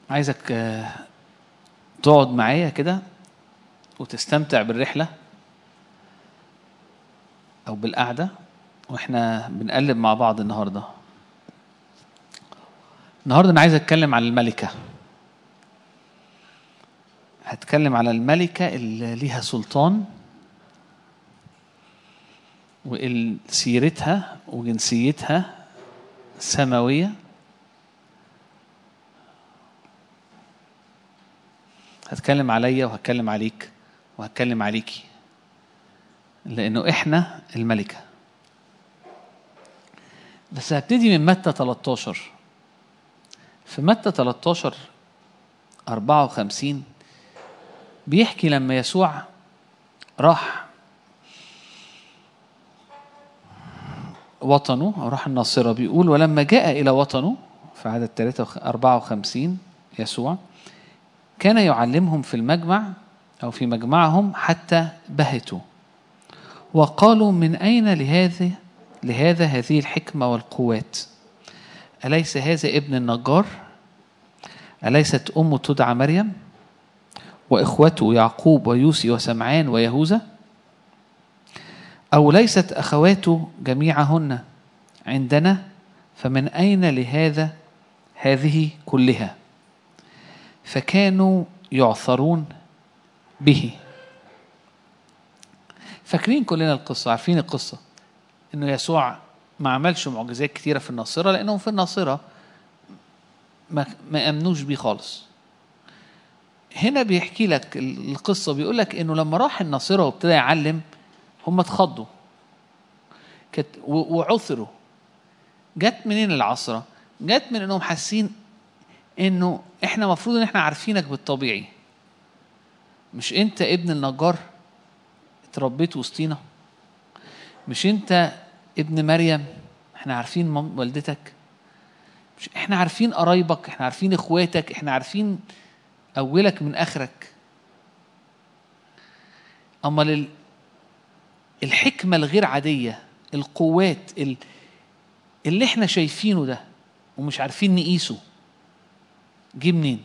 عايزك آه، تقعد معايا كده وتستمتع بالرحلة أو بالقعدة وإحنا بنقلب مع بعض النهاردة النهاردة أنا عايز أتكلم عن الملكة هتكلم على الملكة اللي ليها سلطان وسيرتها وجنسيتها سماوية هتكلم عليا وهتكلم عليك وهتكلم عليكي لأنه إحنا الملكة بس هبتدي من متى 13 في متى 13 54 بيحكي لما يسوع راح وطنه أو راح الناصرة بيقول ولما جاء إلى وطنه في عدد 54 يسوع كان يعلمهم في المجمع أو في مجمعهم حتى بهتوا وقالوا من أين لهذا لهذا هذه الحكمة والقوات أليس هذا ابن النجار أليست أمه تدعى مريم وإخوته يعقوب ويوسي وسمعان ويهوذا أو ليست أخواته جميعهن عندنا فمن أين لهذا هذه كلها فكانوا يعثرون به فاكرين كلنا القصة عارفين القصة إنه يسوع ما عملش معجزات كتيرة في الناصرة لأنهم في الناصرة ما, ما أمنوش بيه خالص هنا بيحكي لك القصة بيقول لك إنه لما راح الناصرة وابتدى يعلم هم اتخضوا كت وعثروا جت منين العصرة؟ جت من انهم حاسين انه احنا المفروض ان احنا عارفينك بالطبيعي مش انت ابن النجار اتربيت وسطينا مش انت ابن مريم احنا عارفين مام والدتك مش احنا عارفين قرايبك احنا عارفين اخواتك احنا عارفين اولك من اخرك اما لل الحكمة الغير عادية القوات اللي احنا شايفينه ده ومش عارفين نقيسه جه منين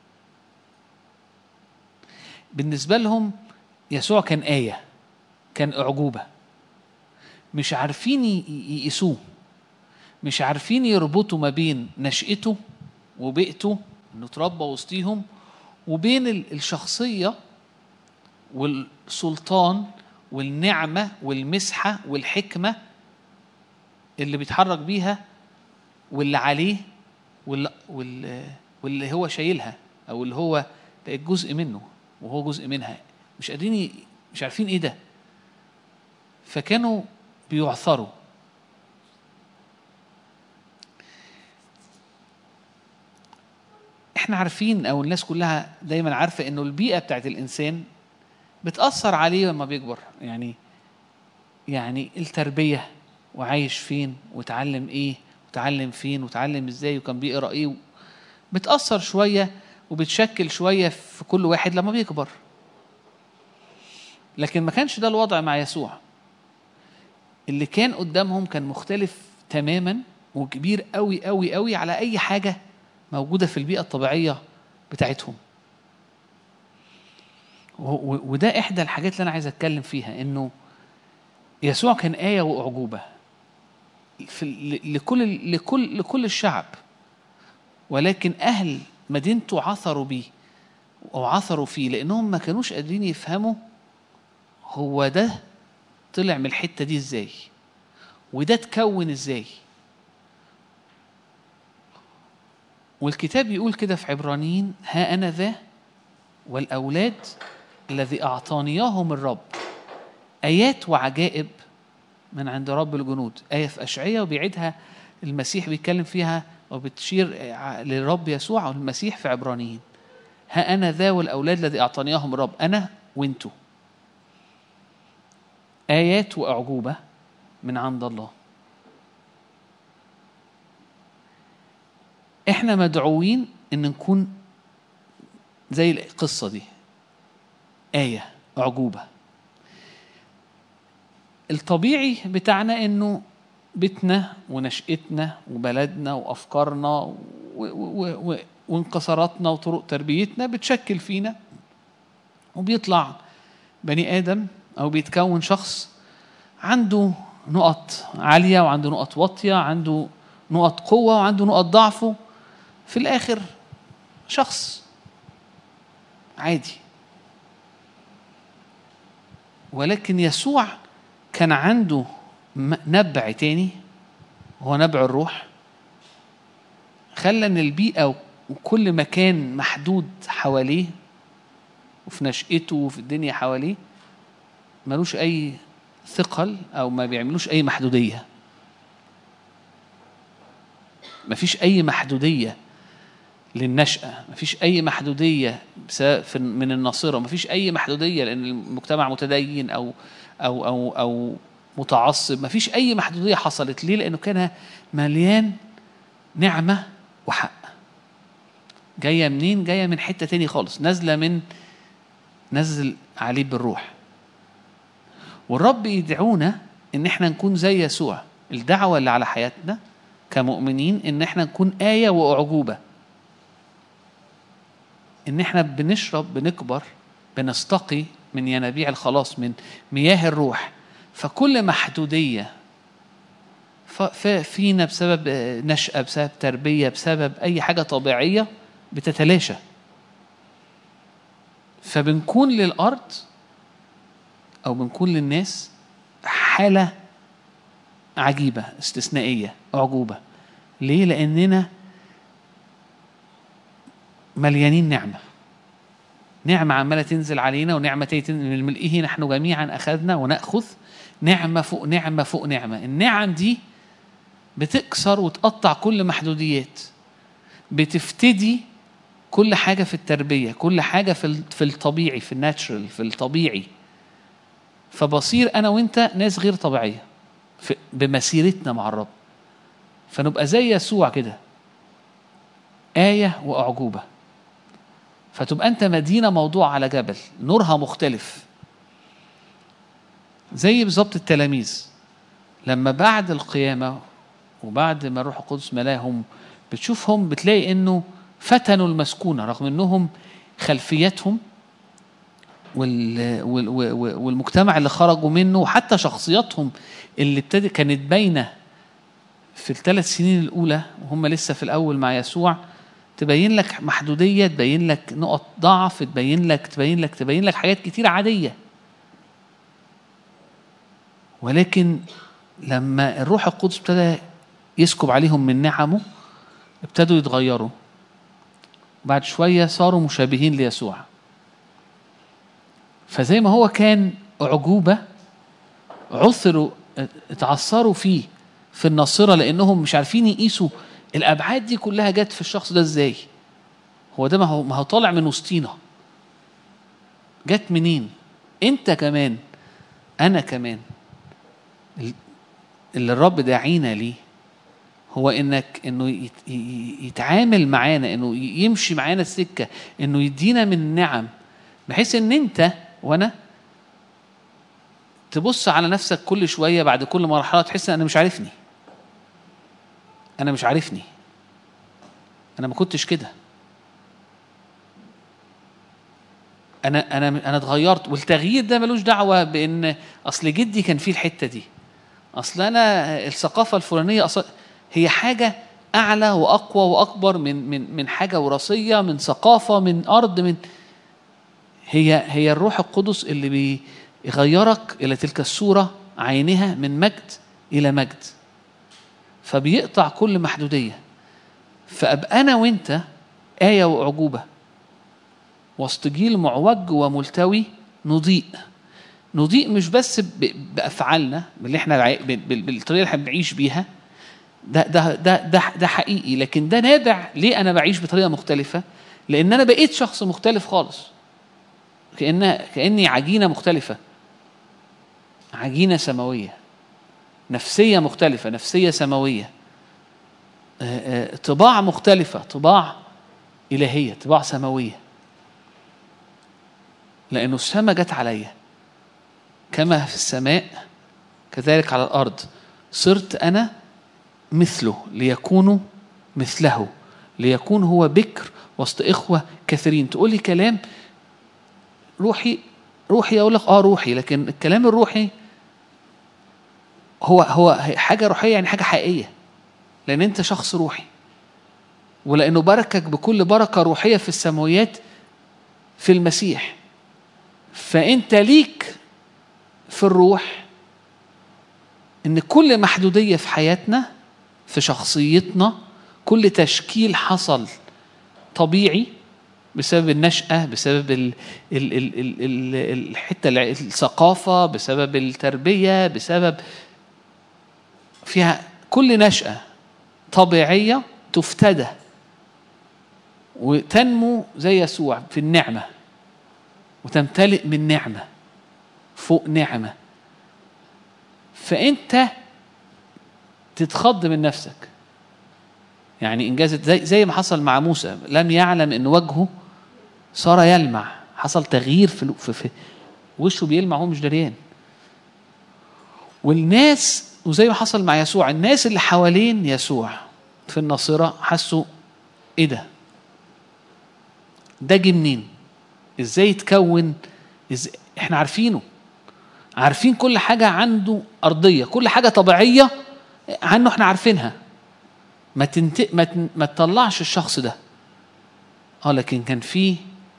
بالنسبة لهم يسوع كان آية كان أعجوبة مش عارفين يقيسوه مش عارفين يربطوا ما بين نشأته وبيئته انه اتربى وسطيهم وبين الشخصية والسلطان والنعمة والمسحة والحكمة اللي بيتحرك بيها واللي عليه واللي, واللي, واللي هو شايلها أو اللي هو بقت جزء منه وهو جزء منها مش قادرين مش عارفين إيه ده فكانوا بيعثروا احنا عارفين او الناس كلها دايما عارفه انه البيئه بتاعت الانسان بتأثر عليه لما بيكبر يعني يعني التربية وعايش فين وتعلم ايه وتعلم فين وتعلم ازاي وكان بيقرا ايه بتأثر شوية وبتشكل شوية في كل واحد لما بيكبر لكن ما كانش ده الوضع مع يسوع اللي كان قدامهم كان مختلف تماما وكبير قوي قوي قوي على اي حاجة موجودة في البيئة الطبيعية بتاعتهم وده احدى الحاجات اللي انا عايز اتكلم فيها انه يسوع كان ايه واعجوبه في لكل لكل لكل الشعب ولكن اهل مدينته عثروا بيه او عثروا فيه لانهم ما كانوش قادرين يفهموا هو ده طلع من الحته دي ازاي وده اتكون ازاي والكتاب يقول كده في عبرانيين ها انا ذا والاولاد الذي أعطانياهم الرب آيات وعجائب من عند رب الجنود آية في أشعية وبيعيدها المسيح بيتكلم فيها وبتشير للرب يسوع والمسيح في عبرانيين ها أنا ذا والأولاد الذي أعطانياهم الرب أنا وأنتوا آيات وأعجوبة من عند الله إحنا مدعوين إن نكون زي القصة دي آية أعجوبة الطبيعي بتاعنا إنه بيتنا ونشأتنا وبلدنا وأفكارنا و و و وانكساراتنا وطرق تربيتنا بتشكل فينا وبيطلع بني ادم او بيتكون شخص عنده نقط عاليه وعنده نقط واطيه عنده نقط قوه وعنده نقط ضعفه في الاخر شخص عادي ولكن يسوع كان عنده م- نبع تاني هو نبع الروح خلى ان البيئه وكل مكان محدود حواليه وفي نشأته وفي الدنيا حواليه ملوش أي ثقل أو ما بيعملوش أي محدودية مفيش أي محدودية للنشأة مفيش أي محدودية بسبب في- من الناصرة مفيش أي محدودية لأن المجتمع متدين أو أو أو أو متعصب مفيش أي محدودية حصلت ليه لأنه كان مليان نعمة وحق جاية منين جاية من حتة تاني خالص نازلة من نزل عليه بالروح والرب يدعونا ان احنا نكون زي يسوع الدعوة اللي على حياتنا كمؤمنين ان احنا نكون آية وأعجوبة ان احنا بنشرب بنكبر بنستقي من ينابيع الخلاص من مياه الروح فكل محدودية ف- ف- فينا بسبب آه، نشأة بسبب تربية بسبب أي حاجة طبيعية بتتلاشى فبنكون للأرض أو بنكون للناس حالة عجيبة استثنائية أعجوبة ليه؟ لأننا مليانين نعمة نعمة عمالة تنزل علينا ونعمة تنزل من ملئه نحن جميعا أخذنا ونأخذ نعمة فوق نعمة فوق نعمة النعم دي بتكسر وتقطع كل محدوديات بتفتدي كل حاجة في التربية كل حاجة في ال- في الطبيعي في الناتشرال في الطبيعي فبصير أنا وأنت ناس غير طبيعية في بمسيرتنا مع الرب فنبقى زي يسوع كده آية وأعجوبة فتبقى أنت مدينة موضوع على جبل نورها مختلف زي بالظبط التلاميذ لما بعد القيامة وبعد ما الروح القدس ملاهم بتشوفهم بتلاقي انه فتنوا المسكونة رغم انهم خلفيتهم وال وال وال- والمجتمع اللي خرجوا منه وحتى شخصياتهم اللي ابتدت كانت باينة في الثلاث سنين الأولى وهم لسه في الأول مع يسوع تبين لك محدودية تبين لك نقط ضعف تبين لك تبين لك تبين لك حاجات كتير عادية ولكن لما الروح القدس ابتدى يسكب عليهم من نعمه ابتدوا يتغيروا بعد شوية صاروا مشابهين ليسوع فزي ما هو كان أعجوبة عثروا اتعثروا فيه في الناصرة لأنهم مش عارفين يقيسوا الأبعاد دي كلها جت في الشخص ده إزاي هو ده ما هو ما هو طالع من وسطينا جت منين أنت كمان أنا كمان اللي الرب داعينا ليه هو انك انه يت- ي- يتعامل معانا انه ي- يمشي معانا السكه انه يدينا من النعم بحيث ان انت وانا تبص على نفسك كل شويه بعد كل مرحله تحس ان انا مش عارفني انا مش عارفني انا ما كنتش كده انا انا انا اتغيرت والتغيير ده ملوش دعوه بان اصل جدي كان فيه الحته دي اصل انا الثقافه الفلانيه أصل هي حاجه اعلى واقوى واكبر من من من حاجه وراثيه من ثقافه من ارض من هي هي الروح القدس اللي بيغيرك الى تلك الصوره عينها من مجد الى مجد فبيقطع كل محدوديه فابقى انا وانت ايه واعجوبه وسط جيل معوج وملتوي نضيء نضيء مش بس ب- بافعالنا باللي احنا بع- بال- بال- بالطريقه اللي احنا بنعيش بيها ده ده ده ده ده حقيقي لكن ده نابع ليه انا بعيش بطريقه مختلفه لان انا بقيت شخص مختلف خالص كأن كاني عجينه مختلفه عجينه سماويه نفسيه مختلفه نفسيه سماويه آه، آه، طباع مختلفه طباع الهيه طباع سماويه لانه السماء جت عليا كما في السماء كذلك على الارض صرت انا مثله ليكونوا مثله ليكون هو بكر وسط إخوة كثيرين تقول لي كلام روحي روحي أقول لك آه روحي لكن الكلام الروحي هو هو حاجة روحية يعني حاجة حقيقية لأن أنت شخص روحي ولأنه باركك بكل بركة روحية في السماويات في المسيح فأنت ليك في الروح إن كل محدودية في حياتنا في شخصيتنا كل تشكيل حصل طبيعي بسبب النشأة بسبب ال ال ال ال ال الحتة الع- الثقافة بسبب التربية بسبب فيها كل نشأة طبيعية تفتدى وتنمو زي يسوع في النعمة وتمتلئ من نعمة فوق نعمة فأنت تتخض من نفسك يعني إنجاز زي, زي ما حصل مع موسى لم يعلم أن وجهه صار يلمع حصل تغيير في, في, في وشه بيلمع هو مش دريان والناس وزي ما حصل مع يسوع الناس اللي حوالين يسوع في الناصرة حسوا ايه ده ده جه منين ازاي يتكون إزاي احنا عارفينه عارفين كل حاجة عنده أرضية كل حاجة طبيعية عنه احنا عارفينها ما تنت... ما, تن... ما تطلعش الشخص ده اه لكن كان في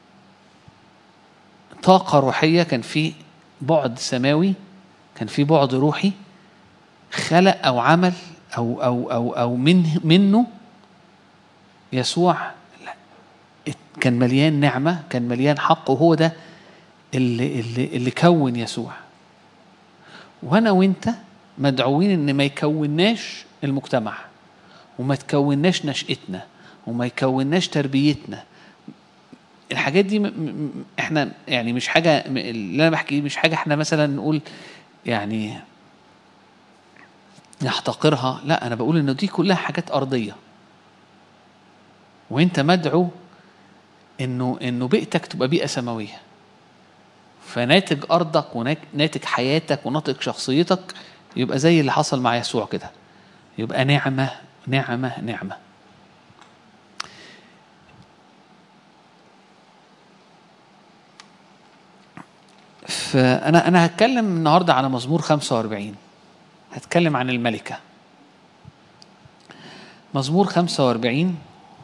طاقة روحية كان في بعد سماوي كان في بعد روحي خلق او عمل او او او او من منه يسوع كان مليان نعمه كان مليان حق وهو ده اللي اللي اللي كون يسوع وانا وانت مدعوين ان ما يكوناش المجتمع وما تكوناش نشأتنا وما يكوناش تربيتنا الحاجات دي م- م- احنا يعني مش حاجه م- اللي انا بحكي مش حاجه احنا مثلا نقول يعني نحتقرها لا انا بقول ان دي كلها حاجات ارضيه وانت مدعو انه انه بيئتك تبقى بيئه سماويه فناتج ارضك وناتج حياتك وناتج شخصيتك يبقى زي اللي حصل مع يسوع كده يبقى نعمه نعمه نعمه فانا انا هتكلم النهارده على مزمور 45 هتكلم عن الملكه مزمور 45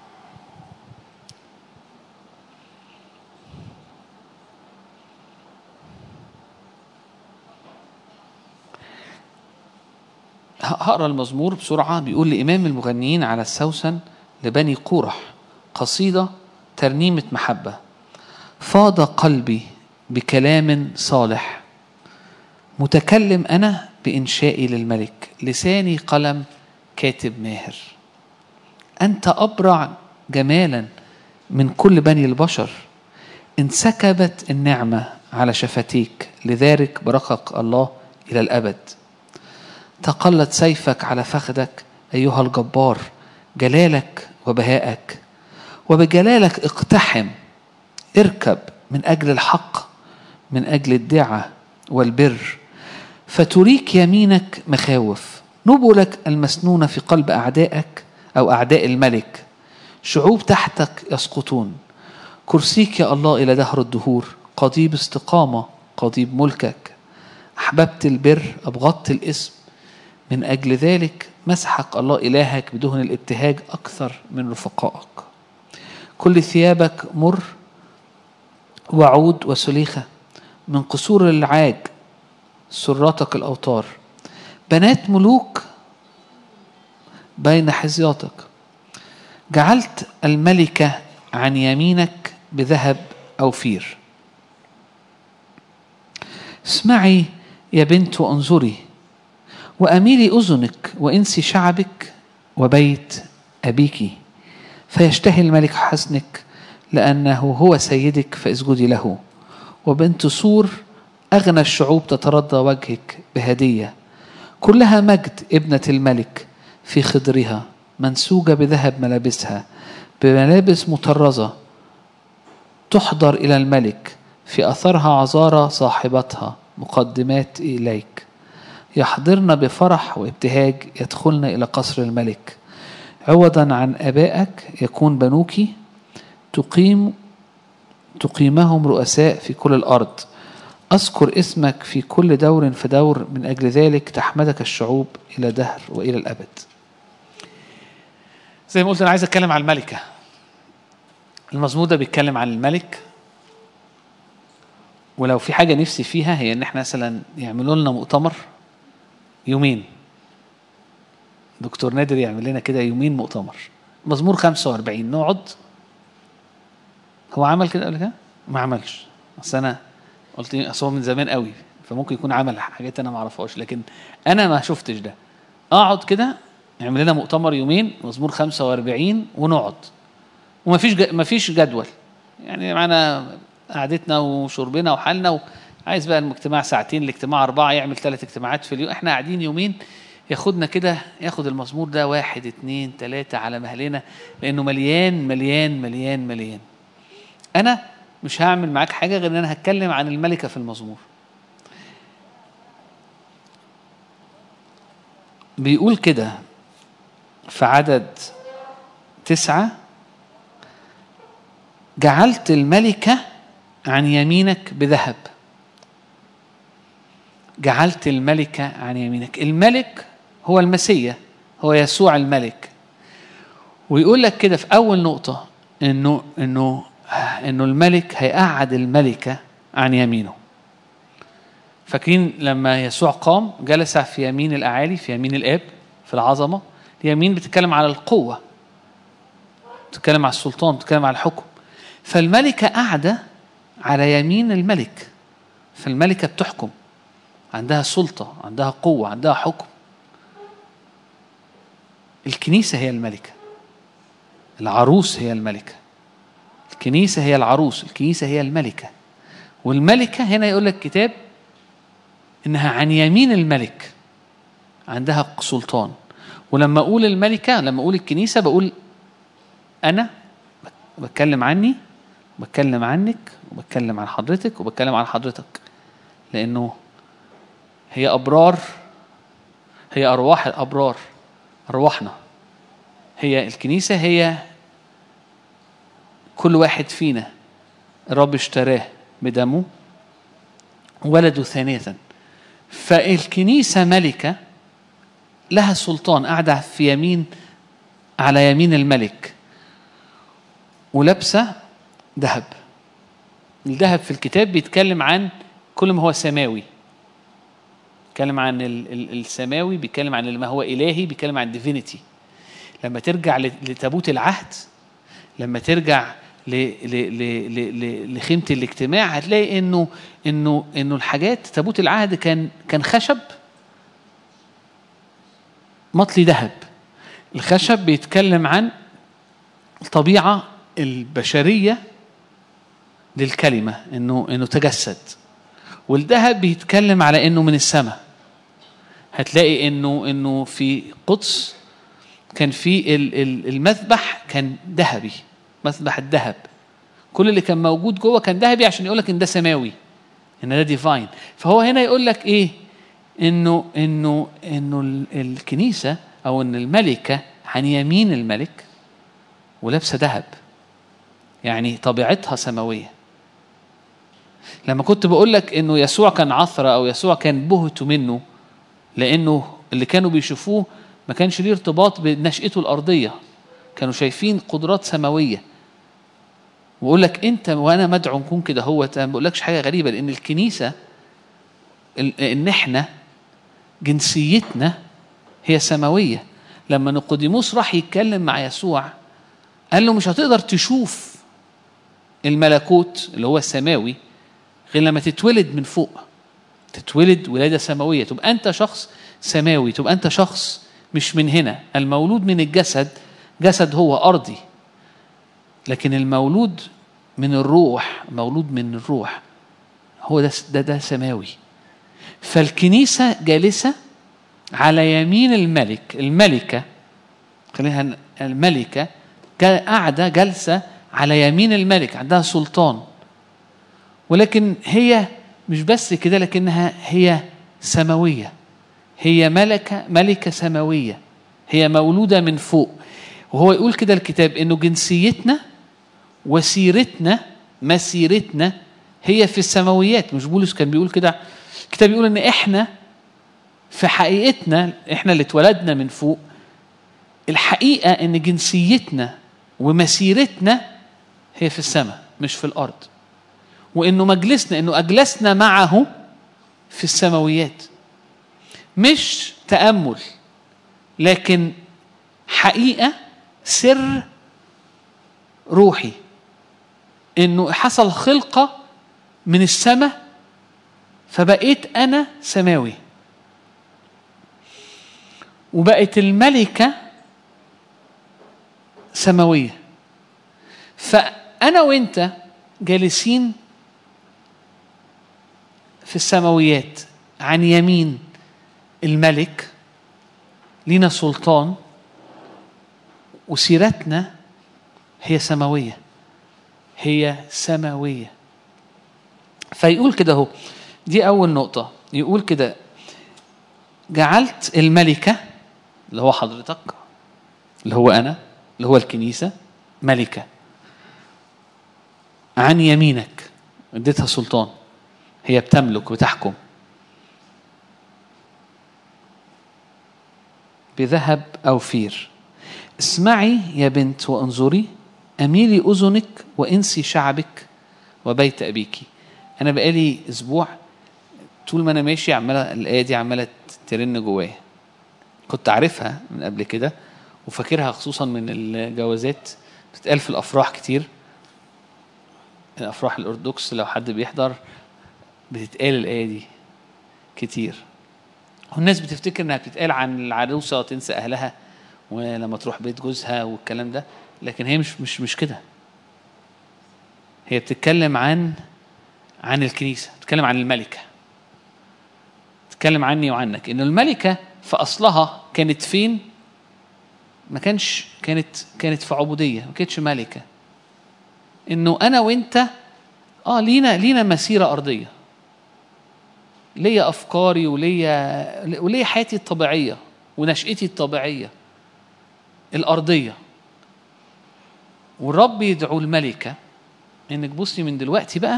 هقرا المزمور بسرعه بيقول لامام المغنيين على السوسن لبني قورح قصيده ترنيمه محبه فاض قلبي بكلام صالح متكلم انا بانشائي للملك لساني قلم كاتب ماهر انت ابرع جمالا من كل بني البشر انسكبت النعمه على شفتيك لذلك بركك الله الى الابد تقلت سيفك على فخدك ايها الجبار جلالك وبهائك وبجلالك اقتحم اركب من اجل الحق من اجل الدعه والبر فتريك يمينك مخاوف نبلك المسنونه في قلب اعدائك او اعداء الملك شعوب تحتك يسقطون كرسيك يا الله الى دهر الدهور قضيب استقامه قضيب ملكك احببت البر ابغضت الاسم من اجل ذلك مسحك الله الهك بدهن الابتهاج اكثر من رفقائك كل ثيابك مر وعود وسليخه من قصور العاج سراتك الأوتار بنات ملوك بين حزياتك جعلت الملكة عن يمينك بذهب أوفير اسمعي يا بنت وانظري وأميلي أذنك وانسي شعبك وبيت أبيك فيشتهي الملك حسنك لأنه هو سيدك فاسجدي له وبنت سور أغنى الشعوب تترضى وجهك بهدية كلها مجد ابنة الملك في خضرها منسوجة بذهب ملابسها بملابس مطرزة تحضر إلى الملك في أثرها عذارى صاحبتها مقدمات إليك يحضرن بفرح وابتهاج يدخلن إلى قصر الملك عوضا عن ابائك يكون بنوك تقيم تقيمهم رؤساء في كل الارض اذكر اسمك في كل دور فدور من اجل ذلك تحمدك الشعوب الى دهر والى الابد زي ما قلت انا عايز اتكلم عن الملكه المزمور ده بيتكلم عن الملك ولو في حاجه نفسي فيها هي ان احنا مثلا يعملوا لنا مؤتمر يومين دكتور نادر يعمل لنا كده يومين مؤتمر مزمور 45 نقعد هو عمل كده قبل كده؟ ما عملش اصل انا قلت اصل هو من زمان قوي فممكن يكون عمل حاجات انا ما اعرفهاش لكن انا ما شفتش ده اقعد كده يعمل لنا مؤتمر يومين مزمور 45 ونقعد ومفيش ج... مفيش جدول يعني معانا قعدتنا وشربنا وحالنا عايز بقى الاجتماع ساعتين الاجتماع أربعة يعمل ثلاث اجتماعات في اليوم احنا قاعدين يومين ياخدنا كده ياخد المزمور ده واحد اتنين تلاتة على مهلنا لأنه مليان مليان مليان مليان أنا مش هعمل معاك حاجة غير إن أنا هتكلم عن الملكة في المزمور بيقول كده في عدد تسعة جعلت الملكة عن يمينك بذهب جعلت الملكة عن يمينك الملك هو المسيح هو يسوع الملك ويقول لك كده في أول نقطة إنه إنه إنه الملك هيقعد الملكة عن يمينه فاكرين لما يسوع قام جلس في يمين الأعالي في يمين الآب في العظمة اليمين بتتكلم على القوة بتتكلم على السلطان بتتكلم على الحكم فالملكة قاعدة على يمين الملك فالملكة بتحكم عندها سلطة عندها قوة عندها حكم الكنيسة هي الملكة العروس هي الملكة الكنيسة هي العروس الكنيسة هي الملكة والملكة هنا يقول لك كتاب إنها عن يمين الملك عندها سلطان ولما أقول الملكة لما أقول الكنيسة بقول أنا بتكلم عني بتكلم عنك وبتكلم عن حضرتك وبتكلم عن حضرتك لأنه هي أبرار هي أرواح الأبرار أرواحنا هي الكنيسة هي كل واحد فينا الرب اشتراه بدمه ولده ثانية فالكنيسة ملكة لها سلطان قاعدة في يمين على يمين الملك ولابسة ذهب الذهب في الكتاب بيتكلم عن كل ما هو سماوي بيتكلم عن السماوي بيتكلم عن ما هو إلهي بيتكلم عن ديفينيتي لما ترجع لتابوت العهد لما ترجع لخيمة الاجتماع هتلاقي انه انه انه الحاجات تابوت العهد كان كان خشب مطلي ذهب الخشب بيتكلم عن الطبيعة البشرية للكلمة انه انه تجسد والذهب بيتكلم على انه من السماء هتلاقي انه انه في قدس كان في المذبح كان ذهبي مذبح الذهب كل اللي كان موجود جوه كان ذهبي عشان يقول لك ان ده سماوي ان ده ديفاين فهو هنا يقول لك ايه انه انه انه الكنيسه او ان الملكه عن يمين الملك ولابسه ذهب يعني طبيعتها سماويه لما كنت بقول لك انه يسوع كان عثرة او يسوع كان بهت منه لانه اللي كانوا بيشوفوه ما كانش ليه ارتباط بنشأته الارضيه كانوا شايفين قدرات سماويه ويقول لك انت وانا مدعو نكون كده هو ما بقولكش حاجه غريبه لان الكنيسه ان احنا جنسيتنا هي سماويه لما نقوديموس راح يتكلم مع يسوع قال له مش هتقدر تشوف الملكوت اللي هو السماوي غير لما تتولد من فوق تتولد ولاده سماويه تبقى انت شخص سماوي تبقى انت شخص مش من هنا المولود من الجسد جسد هو ارضي لكن المولود من الروح مولود من الروح هو ده ده, ده سماوي فالكنيسة جالسة على يمين الملك الملكة خليها الملكة قاعدة جالسة على يمين الملك عندها سلطان ولكن هي مش بس كده لكنها هي سماوية هي ملكة ملكة سماوية هي مولودة من فوق وهو يقول كده الكتاب انه جنسيتنا وسيرتنا مسيرتنا هي في السماويات مش بولس كان بيقول كده الكتاب بيقول ان احنا في حقيقتنا احنا اللي اتولدنا من فوق الحقيقه ان جنسيتنا ومسيرتنا هي في السماء مش في الارض وانه مجلسنا انه اجلسنا معه في السماويات مش تامل لكن حقيقه سر روحي انه حصل خلقه من السماء فبقيت انا سماوي وبقت الملكه سماويه فانا وانت جالسين في السماويات عن يمين الملك لينا سلطان وسيرتنا هي سماويه هي سماويه فيقول كده اهو دي اول نقطه يقول كده جعلت الملكه اللي هو حضرتك اللي هو انا اللي هو الكنيسه ملكه عن يمينك اديتها سلطان هي بتملك بتحكم بذهب او فير اسمعي يا بنت وانظري اميلي اذنك وانسي شعبك وبيت ابيك انا بقالي اسبوع طول ما انا ماشي عماله الايه دي عماله ترن جوايا كنت عارفها من قبل كده وفاكرها خصوصا من الجوازات بتتقال في الافراح كتير الافراح الارثوذكس لو حد بيحضر بتتقال الايه دي كتير والناس بتفتكر انها بتتقال عن العروسه وتنسى اهلها ولما تروح بيت جوزها والكلام ده لكن هي مش مش مش كده هي بتتكلم عن عن الكنيسه بتتكلم عن الملكه بتتكلم عني وعنك ان الملكه في اصلها كانت فين ما كانش كانت كانت في عبوديه ما كانتش ملكه انه انا وانت اه لينا لينا مسيره ارضيه ليا افكاري وليا وليا حياتي الطبيعيه ونشأتي الطبيعيه الارضيه والرب يدعو الملكه انك بصي من دلوقتي بقى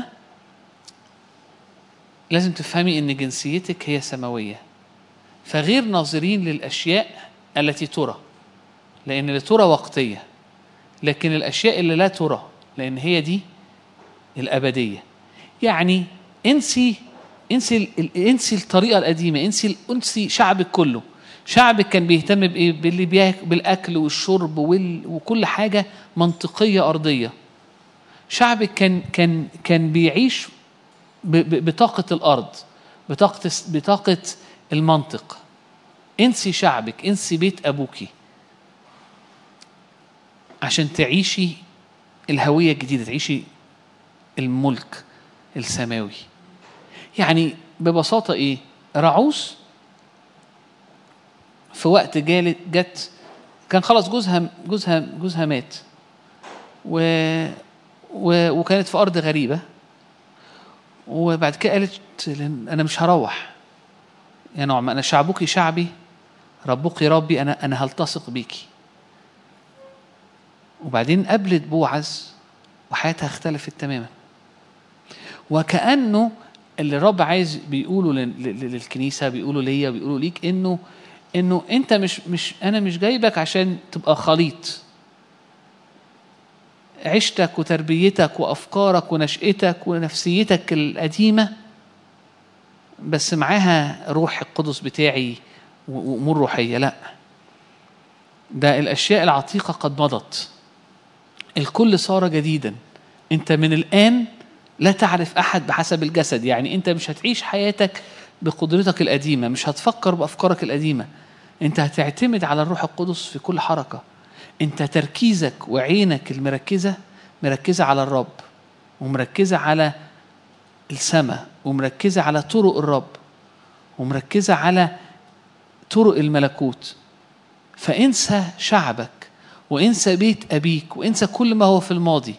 لازم تفهمي ان جنسيتك هي سماويه فغير ناظرين للاشياء التي ترى لان اللي ترى وقتيه لكن الاشياء اللي لا ترى لان هي دي الابديه يعني انسي انسي انسي الطريقه القديمه انسي انسي شعبك كله شعبك كان بيهتم بايه باللي بياكل بالاكل والشرب وال... وكل حاجه منطقيه ارضيه شعبك كان كان كان بيعيش ب... ب... بطاقه الارض بطاقه بطاقه المنطق انسي شعبك انسي بيت ابوكي عشان تعيشي الهويه الجديده تعيشي الملك السماوي يعني ببساطه ايه رعوس في وقت جالت جت كان خلاص جوزها جوزها جوزها مات و, و وكانت في ارض غريبه وبعد كده قالت انا مش هروح يا نعم انا شعبك شعبي ربك ربي انا انا هلتصق بيكي وبعدين قابلت بوعز وحياتها اختلفت تماما وكانه اللي الرب عايز بيقوله للكنيسه بيقوله ليا بيقوله ليك انه انه انت مش مش انا مش جايبك عشان تبقى خليط عشتك وتربيتك وافكارك ونشأتك ونفسيتك القديمه بس معاها روح القدس بتاعي وامور روحيه لا ده الاشياء العتيقه قد مضت الكل صار جديدا انت من الان لا تعرف احد بحسب الجسد يعني انت مش هتعيش حياتك بقدرتك القديمه مش هتفكر بافكارك القديمه انت هتعتمد على الروح القدس في كل حركه انت تركيزك وعينك المركزه مركزه على الرب ومركزه على السماء ومركزه على طرق الرب ومركزه على طرق الملكوت فانسى شعبك وانسى بيت ابيك وانسى كل ما هو في الماضي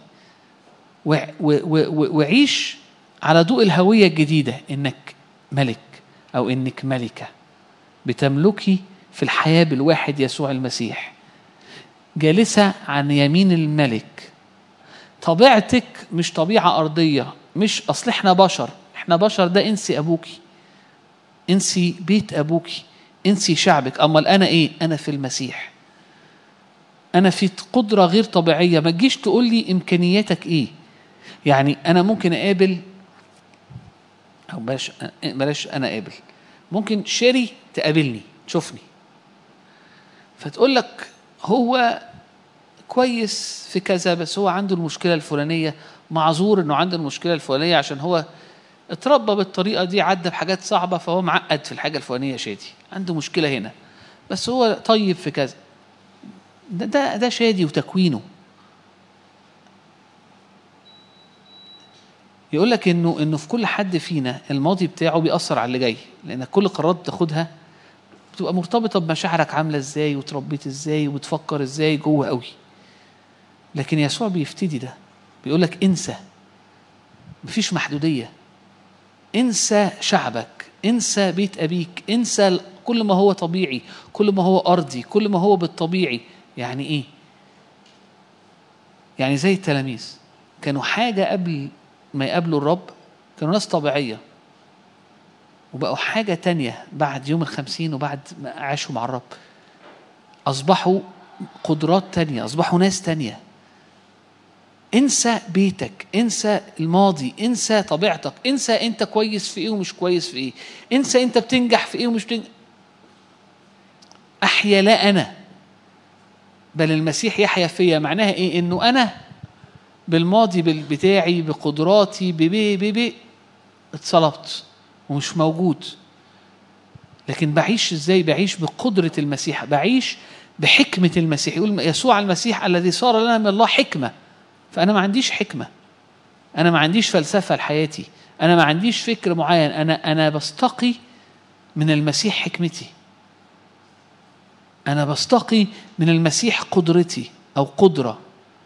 وعيش على ضوء الهويه الجديده انك ملك او انك ملكه بتملكي في الحياه بالواحد يسوع المسيح جالسة عن يمين الملك طبيعتك مش طبيعة أرضية مش أصل إحنا بشر إحنا بشر ده انسي أبوكي انسي بيت أبوكي انسي شعبك أمال أنا إيه أنا في المسيح أنا في قدرة غير طبيعية ما تجيش تقول لي إمكانياتك إيه يعني أنا ممكن أقابل أو بلاش بلاش أنا أقابل ممكن شيري تقابلني تشوفني فتقول لك هو كويس في كذا بس هو عنده المشكلة الفلانية معذور انه عنده المشكلة الفلانية عشان هو اتربى بالطريقة دي عدى بحاجات صعبة فهو معقد في الحاجة الفلانية شادي عنده مشكلة هنا بس هو طيب في كذا ده ده, ده شادي وتكوينه يقول لك انه انه في كل حد فينا الماضي بتاعه بيأثر على اللي جاي لان كل قرارات بتاخدها بتبقى مرتبطه بمشاعرك عامله ازاي وتربيت ازاي وبتفكر ازاي جوه قوي لكن يسوع بيفتدي ده بيقول لك انسى مفيش محدوديه انسى شعبك انسى بيت ابيك انسى كل ما هو طبيعي كل ما هو ارضي كل ما هو بالطبيعي يعني ايه يعني زي التلاميذ كانوا حاجه قبل ما يقابلوا الرب كانوا ناس طبيعيه وبقوا حاجة تانية بعد يوم الخمسين وبعد ما عاشوا مع الرب أصبحوا قدرات تانية أصبحوا ناس تانية انسى بيتك انسى الماضي انسى طبيعتك انسى انت كويس في ايه ومش كويس في ايه انسى انت بتنجح في ايه ومش بتنجح احيا لا انا بل المسيح يحيا فيا معناها ايه انه انا بالماضي بتاعي بقدراتي ببي ببي اتصلبت ومش موجود لكن بعيش ازاي بعيش بقدرة المسيح بعيش بحكمة المسيح يقول يسوع المسيح الذي صار لنا من الله حكمة فأنا ما عنديش حكمة أنا ما عنديش فلسفة لحياتي أنا ما عنديش فكر معين أنا أنا بستقي من المسيح حكمتي أنا بستقي من المسيح قدرتي أو قدرة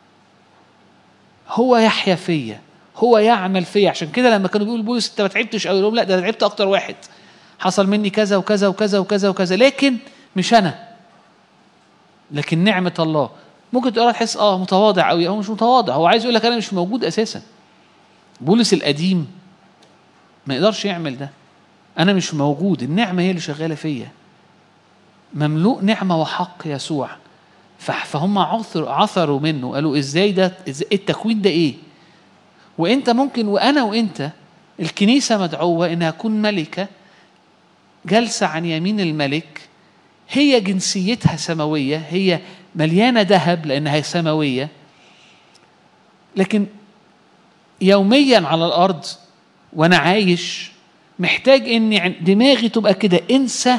هو يحيا فيا هو يعمل فيا عشان كده لما كانوا بيقولوا بولس انت ما تعبتش قوي لهم لا ده انا تعبت اكتر واحد حصل مني كذا وكذا وكذا وكذا وكذا لكن مش انا لكن نعمه الله ممكن تقرا تحس اه متواضع قوي هو مش متواضع هو عايز يقول لك انا مش موجود اساسا بولس القديم ما يقدرش يعمل ده انا مش موجود النعمه هي اللي شغاله فيا مملوء نعمه وحق يسوع فهم عثر عثروا منه قالوا ازاي ده إزاي التكوين ده ايه وانت ممكن وانا وانت الكنيسه مدعوه انها تكون ملكه جالسه عن يمين الملك هي جنسيتها سماويه هي مليانه ذهب لانها سماويه لكن يوميا على الارض وانا عايش محتاج اني دماغي تبقى كده انسى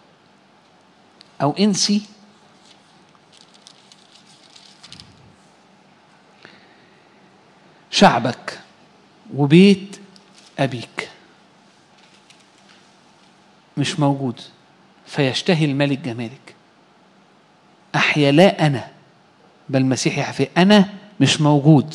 او انسي شعبك وبيت أبيك مش موجود فيشتهي الملك جمالك أحيا لا أنا بل المسيح يحيا أنا مش موجود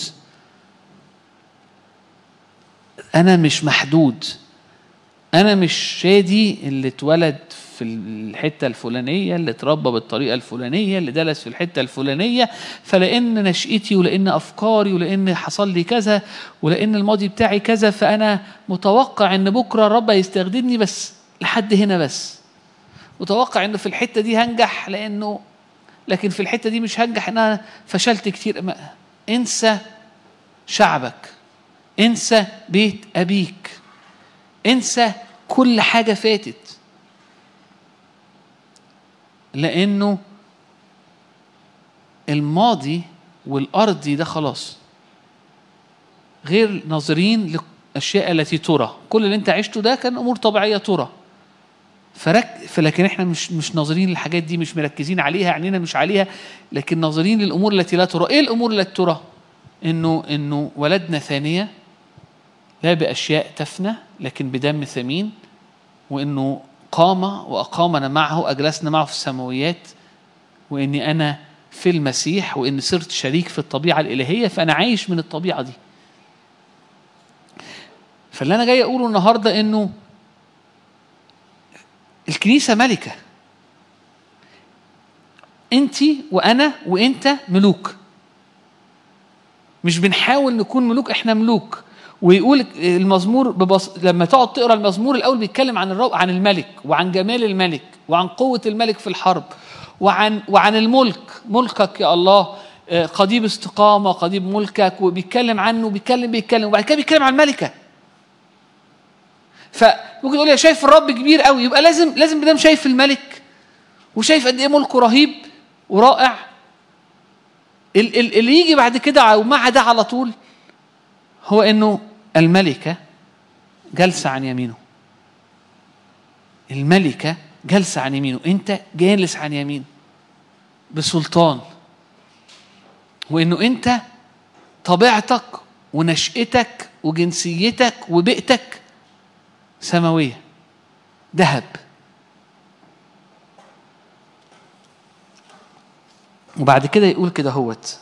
أنا مش محدود أنا مش شادي اللي اتولد في الحتة الفلانية اللي اتربى بالطريقة الفلانية اللي درس في الحتة الفلانية فلأن نشأتي ولأن أفكاري ولأن حصل لي كذا ولأن الماضي بتاعي كذا فأنا متوقع إن بكرة الرب هيستخدمني بس لحد هنا بس متوقع إنه في الحتة دي هنجح لأنه لكن في الحتة دي مش هنجح إن أنا فشلت كتير انسى شعبك انسى بيت أبيك انسى كل حاجة فاتت لأنه الماضي والأرضي ده خلاص غير ناظرين للأشياء التي ترى كل اللي أنت عشته ده كان أمور طبيعية ترى فرك فلكن احنا مش مش ناظرين للحاجات دي مش مركزين عليها عينينا مش عليها لكن ناظرين للامور التي لا ترى ايه الامور التي ترى انه انه ولدنا ثانيه لا باشياء تفنى لكن بدم ثمين وانه قام وأقامنا معه أجلسنا معه في السماويات وإني أنا في المسيح وإني صرت شريك في الطبيعة الإلهية فأنا عايش من الطبيعة دي فاللي أنا جاي أقوله النهاردة إنه الكنيسة ملكة انت وانا وانت ملوك مش بنحاول نكون ملوك احنا ملوك ويقول المزمور ببص... لما تقعد تقرا المزمور الاول بيتكلم عن الرب عن الملك وعن جمال الملك وعن قوه الملك في الحرب وعن وعن الملك ملكك يا الله آه، قضيب استقامه قضيب ملكك وبيتكلم عنه بيتكلم بيتكلم وبعد كده بيتكلم عن الملكه فممكن تقول يا شايف الرب كبير قوي يبقى لازم لازم بدام شايف الملك وشايف قد ايه ملكه رهيب ورائع ال- ال- اللي يجي بعد كده ومع ده على طول هو انه الملكه جالسه عن يمينه الملكه جالسه عن يمينه انت جالس عن يمينه بسلطان وانه انت طبيعتك ونشأتك وجنسيتك وبيئتك سماويه ذهب وبعد كده يقول كده هوت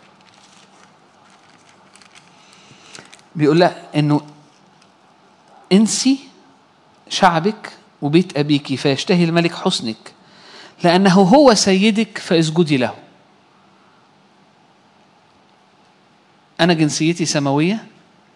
بيقول لها انه انسي شعبك وبيت ابيك فيشتهي الملك حسنك لانه هو سيدك فاسجدي له انا جنسيتي سماويه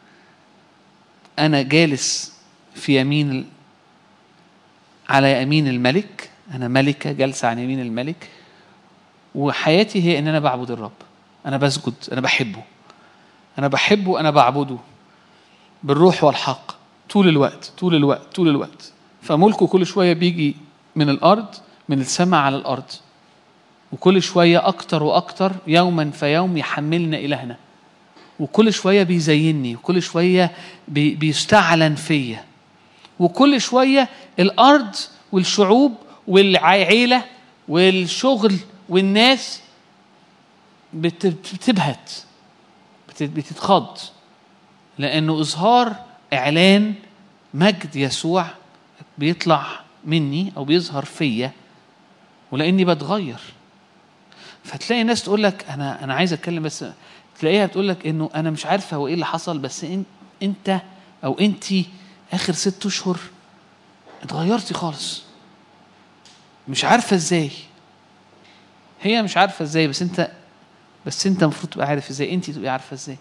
انا جالس في يمين ال- على يمين الملك انا ملكه جالسه عن يمين الملك وحياتي هي ان انا بعبد الرب انا بسجد انا بحبه انا بحبه انا بعبده بالروح والحق طول الوقت طول الوقت طول الوقت فملكه كل شويه بيجي من الارض من السماء على الارض وكل شويه اكتر واكتر يوما فيوم يحملنا الهنا وكل شويه بيزيني وكل شويه بي بيستعلن فيا وكل شويه الارض والشعوب والعيله والشغل والناس بت- بتبهت بت- بتتخض لانه اظهار اعلان مجد يسوع بيطلع مني او بيظهر فيا ولاني بتغير فتلاقي ناس تقول لك انا انا عايز اتكلم بس تلاقيها بتقول لك انه انا مش عارفه هو ايه اللي حصل بس إن انت او انت اخر ست اشهر اتغيرتي خالص مش عارفه ازاي هي مش عارفه ازاي بس انت بس انت المفروض تبقى عارف ازاي انت تبقي عارفه ازاي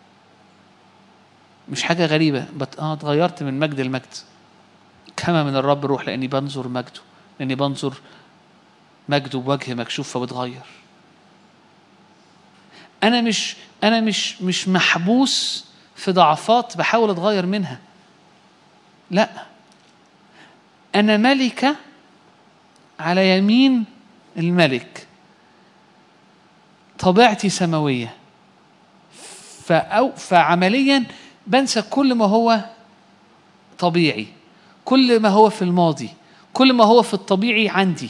مش حاجه غريبه بت... اه اتغيرت من مجد لمجد كما من الرب روح لاني بنظر مجده لاني بنظر مجده بوجه مكشوف فبتغير انا مش انا مش مش محبوس في ضعفات بحاول اتغير منها لا انا ملكه على يمين الملك طبيعتي سماويه فأو فعمليا بنسى كل ما هو طبيعي كل ما هو في الماضي كل ما هو في الطبيعي عندي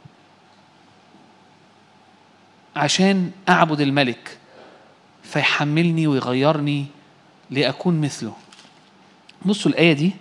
عشان اعبد الملك فيحملني ويغيرني لاكون مثله بصوا الايه دي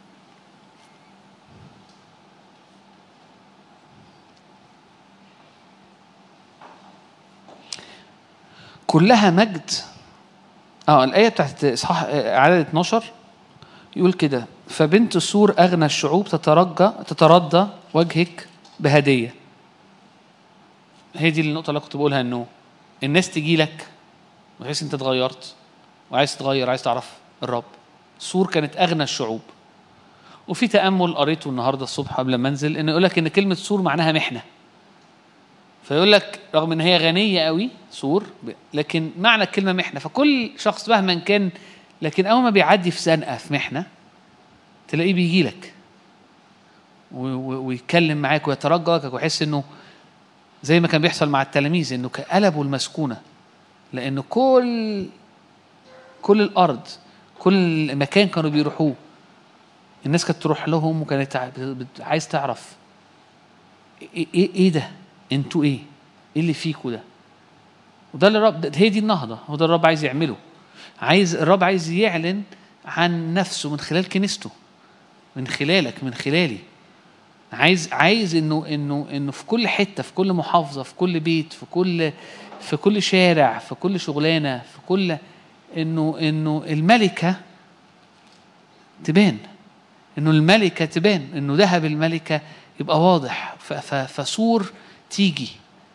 كلها مجد اه الايه بتاعت اصحاح آه، عدد 12 يقول كده فبنت سور اغنى الشعوب تترجى تتردى وجهك بهديه هي دي النقطه اللي كنت بقولها انه الناس تجي لك وتحس انت اتغيرت وعايز تغير عايز تعرف الرب سور كانت اغنى الشعوب وفي تامل قريته النهارده الصبح قبل ما انزل انه يقول لك ان كلمه سور معناها محنه فيقول لك رغم ان هي غنيه قوي سور ب- لكن معنى الكلمه محنه فكل شخص مهما كان لكن اول ما بيعدي في زنقه في محنه تلاقيه بيجي لك و- و- ويتكلم معاك ويترجاك ويحس انه زي ما كان بيحصل مع التلاميذ انه قلبوا المسكونه لانه كل كل الارض كل مكان كانوا بيروحوه الناس كانت تروح لهم وكانت ع- بت- عايز تعرف ايه ايه, إيه ده انتوا ايه ايه اللي فيكوا ده وده اللي الرب ده- هي دي النهضه هو ده الرب عايز يعمله عايز الرب عايز يعلن عن نفسه من خلال كنيسته من خلالك من خلالي عايز عايز انه انه انه في كل حته في كل محافظه في كل بيت في كل في كل شارع في كل شغلانه في كل انه انه الملكه تبان انه الملكه تبان انه ذهب الملكه يبقى واضح ف- ف- فسور تيجي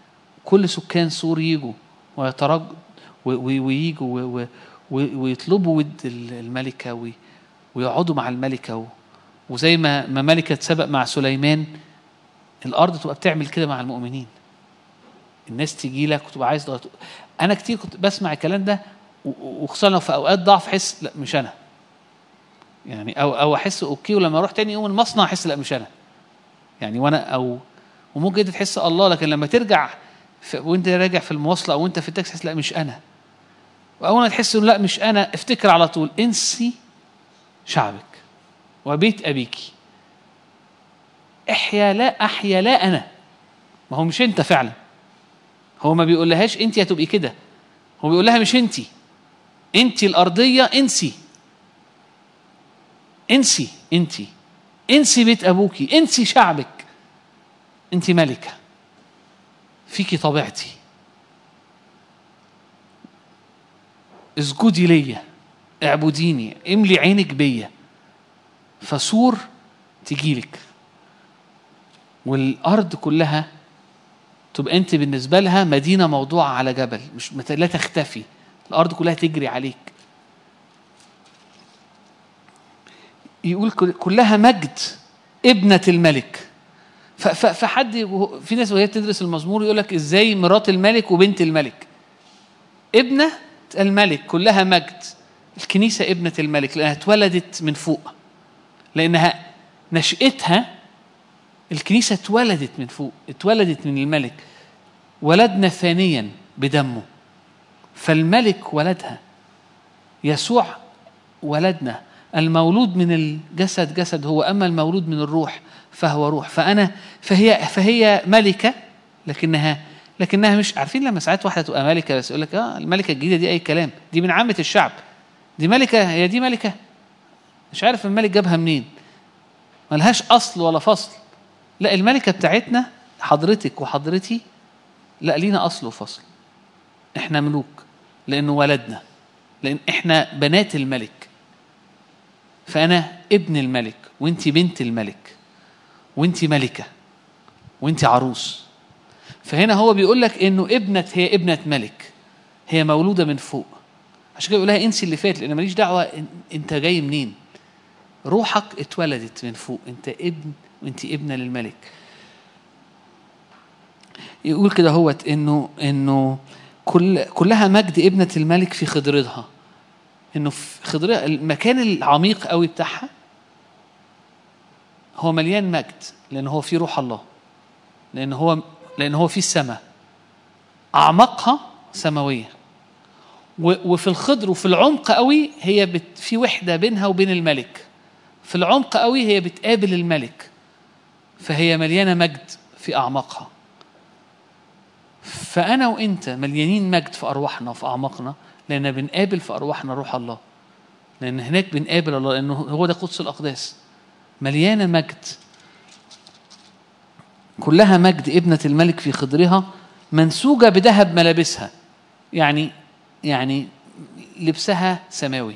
كل سكان سور يجوا ويترج و- و- ويجوا و- و- و- ويطلبوا ود ال- الملكة وي- ويقعدوا مع الملكة و- وزي ما ما ملكة سبق مع سليمان الأرض تبقى بتعمل كده مع المؤمنين الناس تيجي لك وتبقى عايز تغط- أنا كتير كنت بسمع الكلام ده و- و- وخصوصا لو في أوقات ضعف أحس لا مش أنا يعني أو أو أحس أوكي ولما أروح تاني يوم المصنع أحس لا مش أنا يعني وأنا أو وممكن انت تحس الله لكن لما ترجع في وانت راجع في المواصله او انت في التاكسي تحس لا مش انا واول ما تحس انه لا مش انا افتكر على طول انسي شعبك وبيت ابيك احيا لا احيا لا انا ما هو مش انت فعلا هو ما بيقولهاش انت هتبقي كده هو بيقول لها مش انت انت الارضيه انسي انسي انت انسي بيت ابوكي انسي شعبك انت ملكه فيكي طبيعتي اسجدي ليا اعبديني املي عينك بيا فسور تجيلك والارض كلها تبقى انت بالنسبه لها مدينه موضوعه على جبل مش مت- لا تختفي الارض كلها تجري عليك يقول كل- كلها مجد ابنه الملك ف- ف- فحد وهو- في ناس وهي بتدرس المزمور يقول لك ازاي مرات الملك وبنت الملك ابنه الملك كلها مجد الكنيسه ابنه الملك لانها اتولدت من فوق لانها نشأتها الكنيسه اتولدت من فوق اتولدت من الملك ولدنا ثانيا بدمه فالملك ولدها يسوع ولدنا المولود من الجسد جسد هو اما المولود من الروح فهو روح فانا فهي فهي ملكه لكنها لكنها مش عارفين لما ساعات واحده تبقى ملكه بس يقول لك اه الملكه الجديده دي اي كلام دي من عامه الشعب دي ملكه هي دي ملكه مش عارف الملك جابها منين ملهاش اصل ولا فصل لا الملكه بتاعتنا حضرتك وحضرتي لا لينا اصل وفصل احنا ملوك لانه ولدنا لان احنا بنات الملك فانا ابن الملك وانت بنت الملك وانت ملكه وانت عروس فهنا هو بيقول لك انه ابنه هي ابنه ملك هي مولوده من فوق عشان كده بيقول لها انسي اللي فات لان ماليش دعوه إن- انت جاي منين روحك اتولدت من فوق انت ابن وانت ابنه للملك يقول كده هوت انه انه كل كلها مجد ابنه الملك في خضرها انه في خضرها المكان العميق قوي بتاعها هو مليان مجد لان هو فيه روح الله لان هو لان هو فيه السماء اعماقها سماويه و- وفي الخضر وفي العمق قوي هي بت في وحده بينها وبين الملك في العمق قوي هي بتقابل الملك فهي مليانه مجد في اعماقها فانا وانت مليانين مجد في ارواحنا وفي اعماقنا لان بنقابل في ارواحنا روح الله لان هناك بنقابل الله لانه هو ده قدس الاقداس مليانه مجد كلها مجد ابنه الملك في خضرها منسوجه بذهب ملابسها يعني يعني لبسها سماوي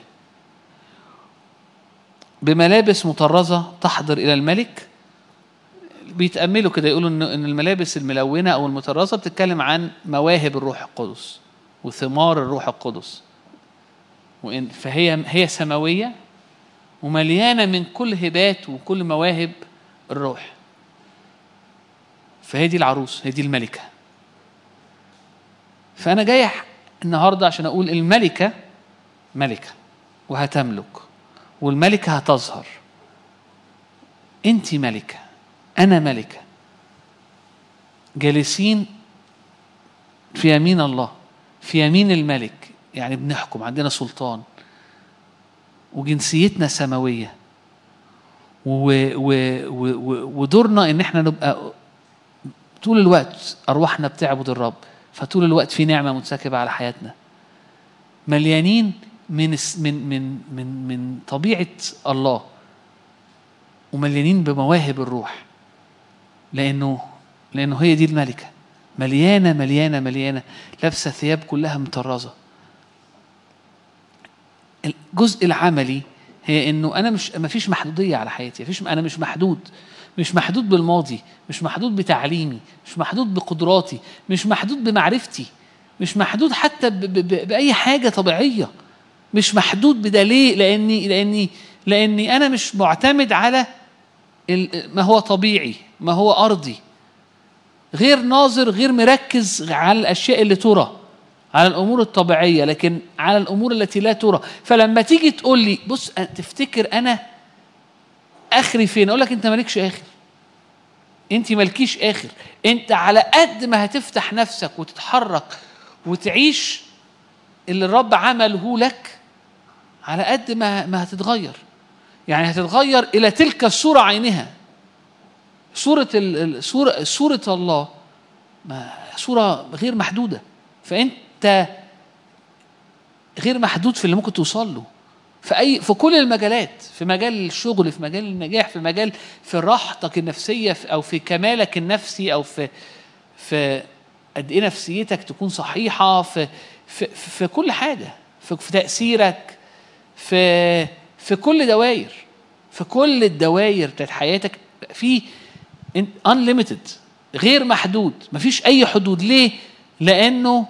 بملابس مطرزه تحضر الى الملك بيتأملوا كده يقولوا إن إن الملابس الملونة أو المطرزة بتتكلم عن مواهب الروح القدس وثمار الروح القدس وإن فهي هي سماوية ومليانة من كل هبات وكل مواهب الروح فهي دي العروس هي دي الملكة فأنا جاي النهاردة عشان أقول الملكة ملكة وهتملك والملكة هتظهر أنت ملكة أنا ملكة جالسين في يمين الله في يمين الملك يعني بنحكم عندنا سلطان وجنسيتنا سماوية و- و- و- و- ودورنا ان احنا نبقى طول الوقت ارواحنا بتعبد الرب فطول الوقت في نعمه منسكبه على حياتنا مليانين من الس- من من من من طبيعه الله ومليانين بمواهب الروح لانه لانه هي دي الملكه مليانه مليانه مليانه لابسه ثياب كلها مطرزه الجزء العملي هي انه انا مش ما فيش محدوديه على حياتي مفيش انا مش محدود مش محدود بالماضي مش محدود بتعليمي مش محدود بقدراتي مش محدود بمعرفتي مش محدود حتى ب ب ب بأي حاجة طبيعية مش محدود بده ليه لأني لأني لأني أنا مش معتمد على ما هو طبيعي ما هو أرضي غير ناظر غير مركز على الأشياء اللي ترى على الأمور الطبيعية لكن على الأمور التي لا ترى فلما تيجي تقول لي بص تفتكر أنا آخري فين أقول لك أنت مالكش آخر أنت مالكيش آخر أنت على قد ما هتفتح نفسك وتتحرك وتعيش اللي الرب عمله لك على قد ما ما هتتغير يعني هتتغير إلى تلك الصورة عينها صورة صورة صورة الله صورة غير محدودة فأنت غير محدود في اللي ممكن توصل له في أي في كل المجالات في مجال الشغل في مجال النجاح في مجال في راحتك النفسية أو في كمالك النفسي أو في في قد إيه نفسيتك تكون صحيحة في في, في كل حاجة في, في تأثيرك في في كل دوائر في كل الدوائر بتاعت حياتك في unlimited غير محدود مفيش أي حدود ليه؟ لأنه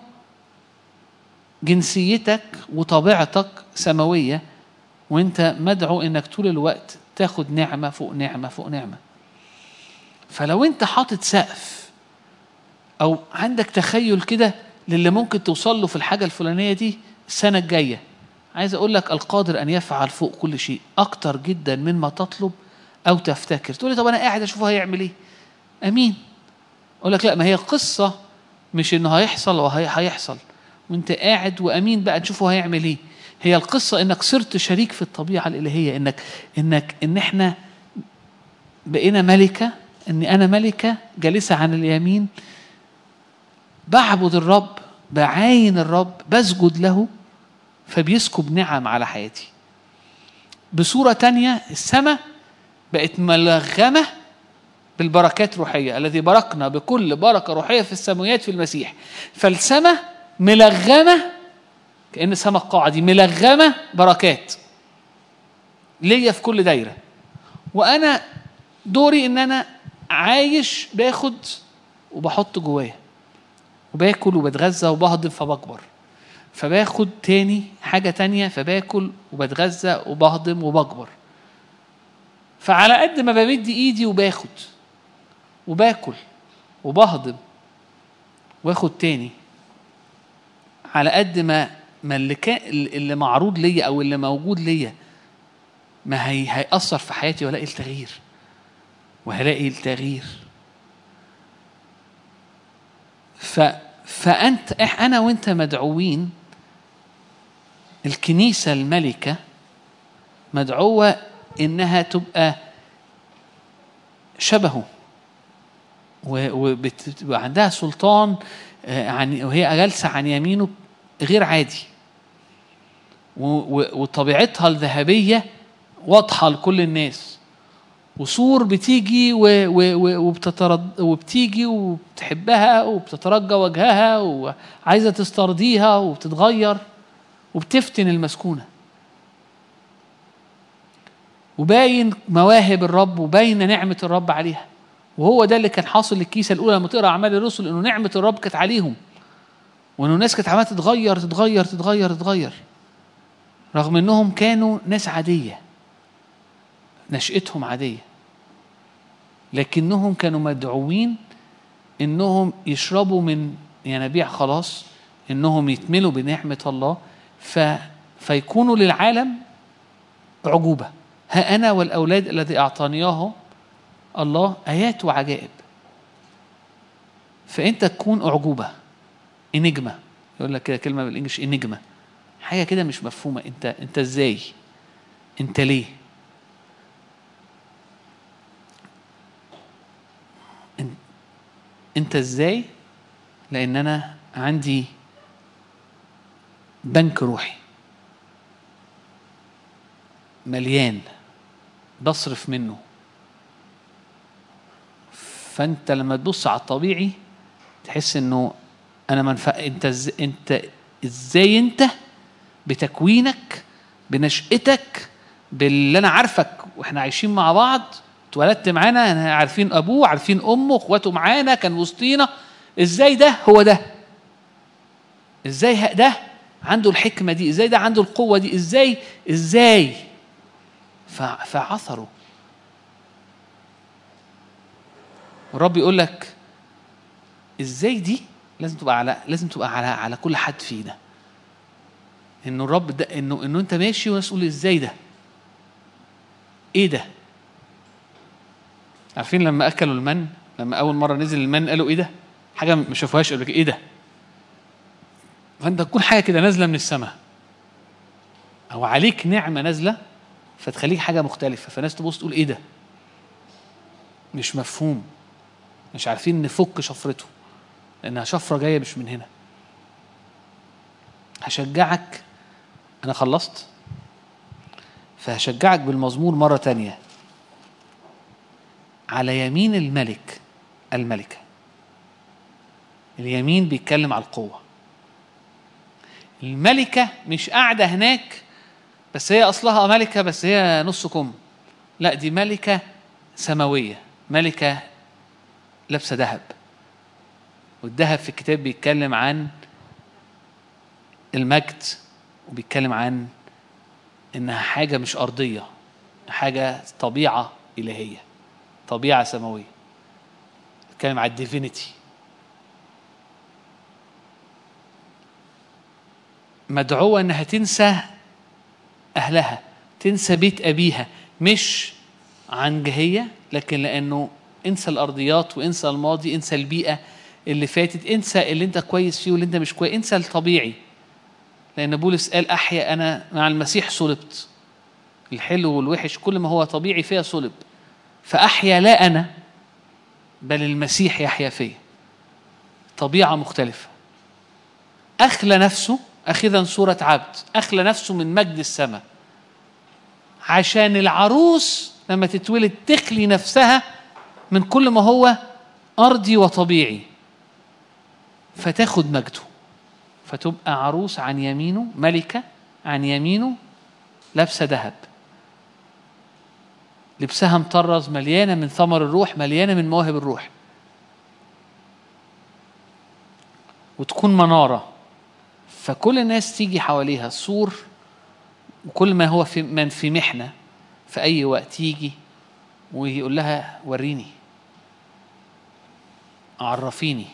جنسيتك وطبيعتك سماوية وانت مدعو انك طول الوقت تاخد نعمة فوق نعمة فوق نعمة فلو انت حاطط سقف او عندك تخيل كده للي ممكن توصل له في الحاجة الفلانية دي السنة الجاية عايز اقول لك القادر ان يفعل فوق كل شيء اكتر جدا مما تطلب او تفتكر تقول لي طب انا قاعد اشوفه هيعمل ايه امين اقول لك لا ما هي قصة مش انه هيحصل وهيحصل وانت قاعد وامين بقى تشوفه هيعمل ايه هي القصه انك صرت شريك في الطبيعه الالهيه انك انك ان احنا بقينا ملكه اني انا ملكه جالسه عن اليمين بعبد الرب بعاين الرب بسجد له فبيسكب نعم على حياتي بصورة تانية السماء بقت ملغمة بالبركات الروحية الذي باركنا بكل بركة روحية في السماويات في المسيح فالسماء ملغمة كأن سماء القاعة دي ملغمة بركات ليا في كل دايرة وأنا دوري إن أنا عايش باخد وبحط جوايا وباكل وبتغذى وبهضم فبكبر فباخد تاني حاجة تانية فباكل وبتغذى وبهضم وبكبر فعلى قد ما بمد ايدي وباخد وباكل وبهضم واخد تاني على قد ما ما اللي كان اللي معروض ليا او اللي موجود ليا ما هي هيأثر في حياتي وهلاقي التغيير وهلاقي التغيير ف فأنت أنا وأنت مدعوين الكنيسة الملكة مدعوة إنها تبقى شبهه وعندها سلطان عن وهي جالسة عن يمينه غير عادي وطبيعتها الذهبية واضحة لكل الناس وصور بتيجي وبتترد وبتيجي وبتحبها وبتترجى وجهها وعايزة تسترضيها وبتتغير وبتفتن المسكونة وباين مواهب الرب وباين نعمة الرب عليها وهو ده اللي كان حاصل للكيسة الأولى لما تقرأ أعمال الرسل إنه نعمة الرب كانت عليهم وإنه الناس كانت عمالة تتغير تتغير تتغير تتغير رغم إنهم كانوا ناس عادية نشأتهم عادية لكنهم كانوا مدعوين إنهم يشربوا من ينابيع خلاص إنهم يتملوا بنعمة الله ف... فيكونوا للعالم عجوبة ها أنا والأولاد الذي أعطانياه الله آيات وعجائب فأنت تكون أعجوبة انجمة يقول لك كده كلمة بالإنجلش انجمة حاجة كده مش مفهومة أنت أنت إزاي أنت ليه أنت إزاي لأن أنا عندي بنك روحي مليان بصرف منه فانت لما تبص على الطبيعي تحس انه انا منفع انت إز... انت ازاي انت بتكوينك بنشأتك باللي انا عارفك واحنا عايشين مع بعض اتولدت معانا أنا عارفين ابوه عارفين امه اخواته معانا كان وسطينا ازاي ده هو ده ازاي ه- ده عنده الحكمه دي ازاي ده عنده القوه دي ازاي ازاي ف- فعثروا والرب يقول لك ازاي دي لازم تبقى على لازم تبقى على على كل حد فينا انه الرب ده انه انه انت ماشي وناس تقول ازاي ده ايه ده عارفين لما اكلوا المن لما اول مره نزل المن قالوا ايه ده حاجه ما شافوهاش قبل كده ايه ده فانت تكون حاجه كده نازله من السماء او عليك نعمه نازله فتخليك حاجه مختلفه فناس تبص تقول ايه ده مش مفهوم مش عارفين نفك شفرته لانها شفره جايه مش من هنا هشجعك انا خلصت فهشجعك بالمزمور مره تانية على يمين الملك الملكه اليمين بيتكلم على القوه الملكه مش قاعده هناك بس هي اصلها ملكه بس هي نص كم لا دي ملكه سماويه ملكه لابسه ذهب والذهب في الكتاب بيتكلم عن المجد وبيتكلم عن انها حاجه مش ارضيه حاجه طبيعه الهيه طبيعه سماويه بيتكلم عن الديفينيتي مدعوه انها تنسى اهلها تنسى بيت ابيها مش عن جهيه لكن لانه انسى الارضيات وانسى الماضي انسى البيئه اللي فاتت انسى اللي انت كويس فيه واللي انت مش كويس انسى الطبيعي لان بولس قال احيا انا مع المسيح صلبت الحلو والوحش كل ما هو طبيعي فيها صلب فاحيا لا انا بل المسيح يحيا فيا طبيعه مختلفه اخلى نفسه اخذا صوره عبد اخلى نفسه من مجد السماء عشان العروس لما تتولد تخلي نفسها من كل ما هو ارضي وطبيعي فتاخد مجده فتبقى عروس عن يمينه ملكه عن يمينه لابسه ذهب لبسها مطرز مليانه من ثمر الروح مليانه من مواهب الروح وتكون مناره فكل الناس تيجي حواليها سور وكل ما هو في من في محنه في اي وقت يجي ويقول لها وريني عرفيني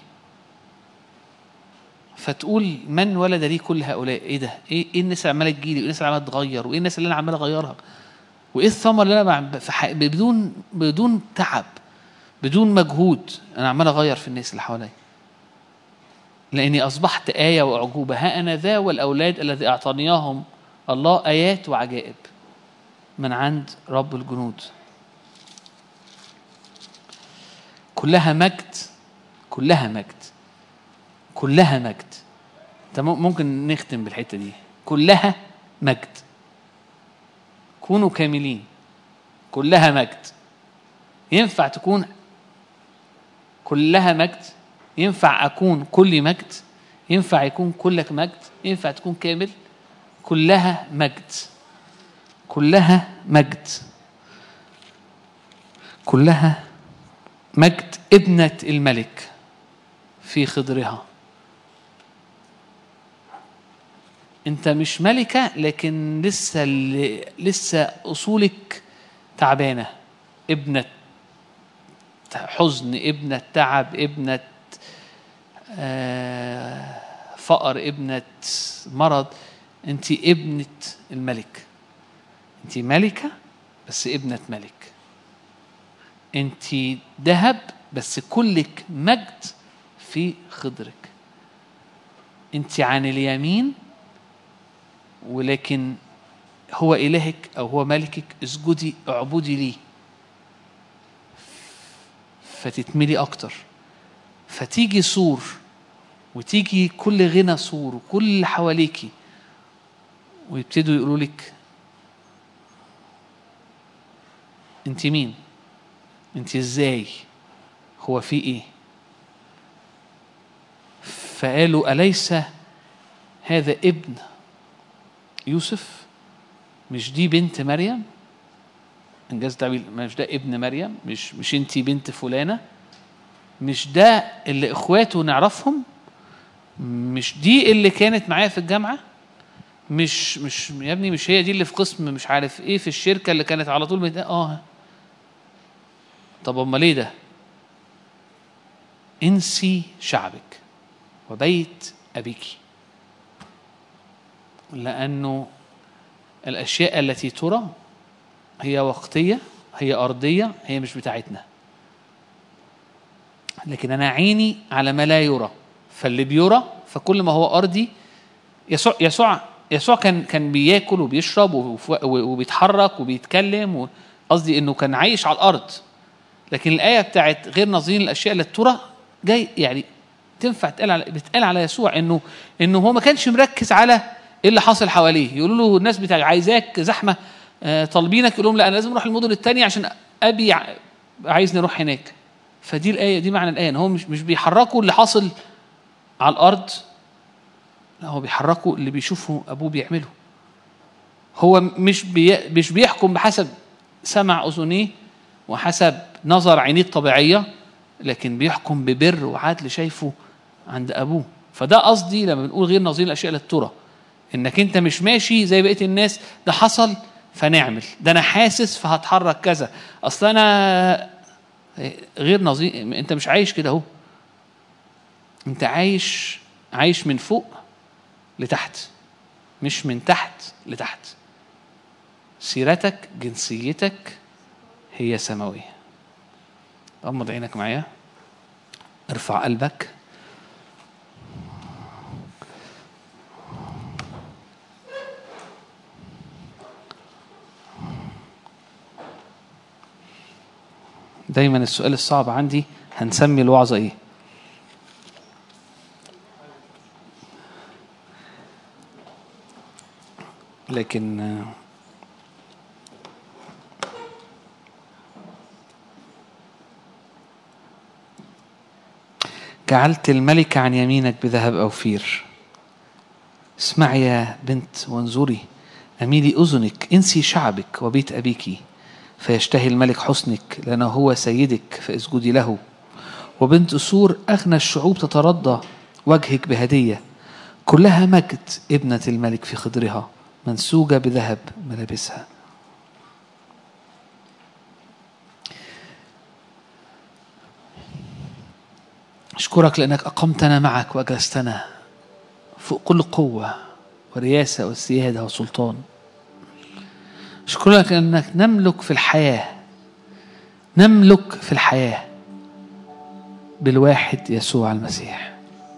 فتقول من ولد لي كل هؤلاء ايه ده ايه, إيه الناس اللي عماله تجيلي وايه الناس اللي عماله تغير وايه الناس اللي انا عمال اغيرها وايه الثمر اللي انا بعم- في حي... بدون بدون تعب بدون مجهود انا عمال اغير في الناس اللي حواليا لاني اصبحت ايه واعجوبه ها انا ذا والاولاد الذي اعطانياهم الله ايات وعجائب من عند رب الجنود كلها مجد كلها مجد كلها مجد انت مم- ممكن نختم بالحته دي كلها مجد كونوا كاملين كلها مجد ينفع تكون كلها مجد ينفع اكون كل مجد ينفع يكون كلك مجد ينفع تكون كامل كلها مجد كلها مجد كلها مجد ابنة الملك في خضرها انت مش ملكة لكن لسه لسه اصولك تعبانة ابنة حزن ابنة تعب ابنة آه، فقر ابنة مرض انت ابنة الملك انت ملكة بس ابنة ملك انت ذهب بس كلك مجد في خضرك انت عن اليمين ولكن هو إلهك أو هو ملكك اسجدي اعبدي ليه فتتملي أكتر فتيجي سور وتيجي كل غنى سور وكل اللي حواليكي ويبتدوا يقولوا لك انت مين انت ازاي هو في ايه فقالوا اليس هذا ابن يوسف مش دي بنت مريم انجاز التعبير مش ده ابن مريم مش مش انت بنت فلانه مش ده اللي اخواته نعرفهم مش دي اللي كانت معايا في الجامعه مش مش يا ابني مش هي دي اللي في قسم مش عارف ايه في الشركه اللي كانت على طول بت... اه طب امال ايه ده انسي شعبك وبيت ابيك لانه الاشياء التي ترى هي وقتيه هي ارضيه هي مش بتاعتنا لكن انا عيني على ما لا يرى فاللي بيرى فكل ما هو ارضي يسوع يسوع يسوع كان كان بياكل وبيشرب وف- وبيتحرك وبيتكلم و- قصدي انه كان عايش على الارض لكن الايه بتاعت غير ناظرين الاشياء اللي ترى جاي يعني تنفع تقال على بتقال على يسوع انه انه هو ما كانش مركز على ايه اللي حاصل حواليه يقولوا له الناس بتاع عايزاك زحمه آه، طالبينك يقول لهم لا انا لازم اروح المدن الثانيه عشان ابي ع- عايزني اروح هناك فدي الايه دي معنى الايه ان هو مش مش بيحركوا اللي حاصل على الارض لا هو بيحركوا اللي بيشوفه ابوه بيعمله هو مش بي مش بيحكم بحسب سمع اذنيه وحسب نظر عينيه الطبيعيه لكن بيحكم ببر وعدل شايفه عند ابوه فده قصدي لما بنقول غير نظير الاشياء للترى انك انت مش ماشي زي بقيه الناس ده حصل فنعمل ده انا حاسس فهتحرك كذا اصل انا غير نظير انت مش عايش كده اهو انت عايش عايش من فوق لتحت مش من تحت لتحت سيرتك جنسيتك هي سماوية غمض عينك معايا ارفع قلبك دايما السؤال الصعب عندي هنسمي الوعظة ايه لكن آه، جعلت الملك عن يمينك بذهب أوفير اسمعي يا بنت وانظري أميلي أذنك انسي شعبك وبيت أبيك فيشتهي الملك حسنك لأنه هو سيدك فاسجدي له وبنت سور أغنى الشعوب تترضى وجهك بهدية كلها مجد ابنة الملك في خدرها منسوجة بذهب ملابسها أشكرك لأنك أقمتنا معك وأجلستنا فوق كل قوة ورياسة وسيادة وسلطان أشكرك لأنك نملك في الحياة نملك في الحياة بالواحد يسوع المسيح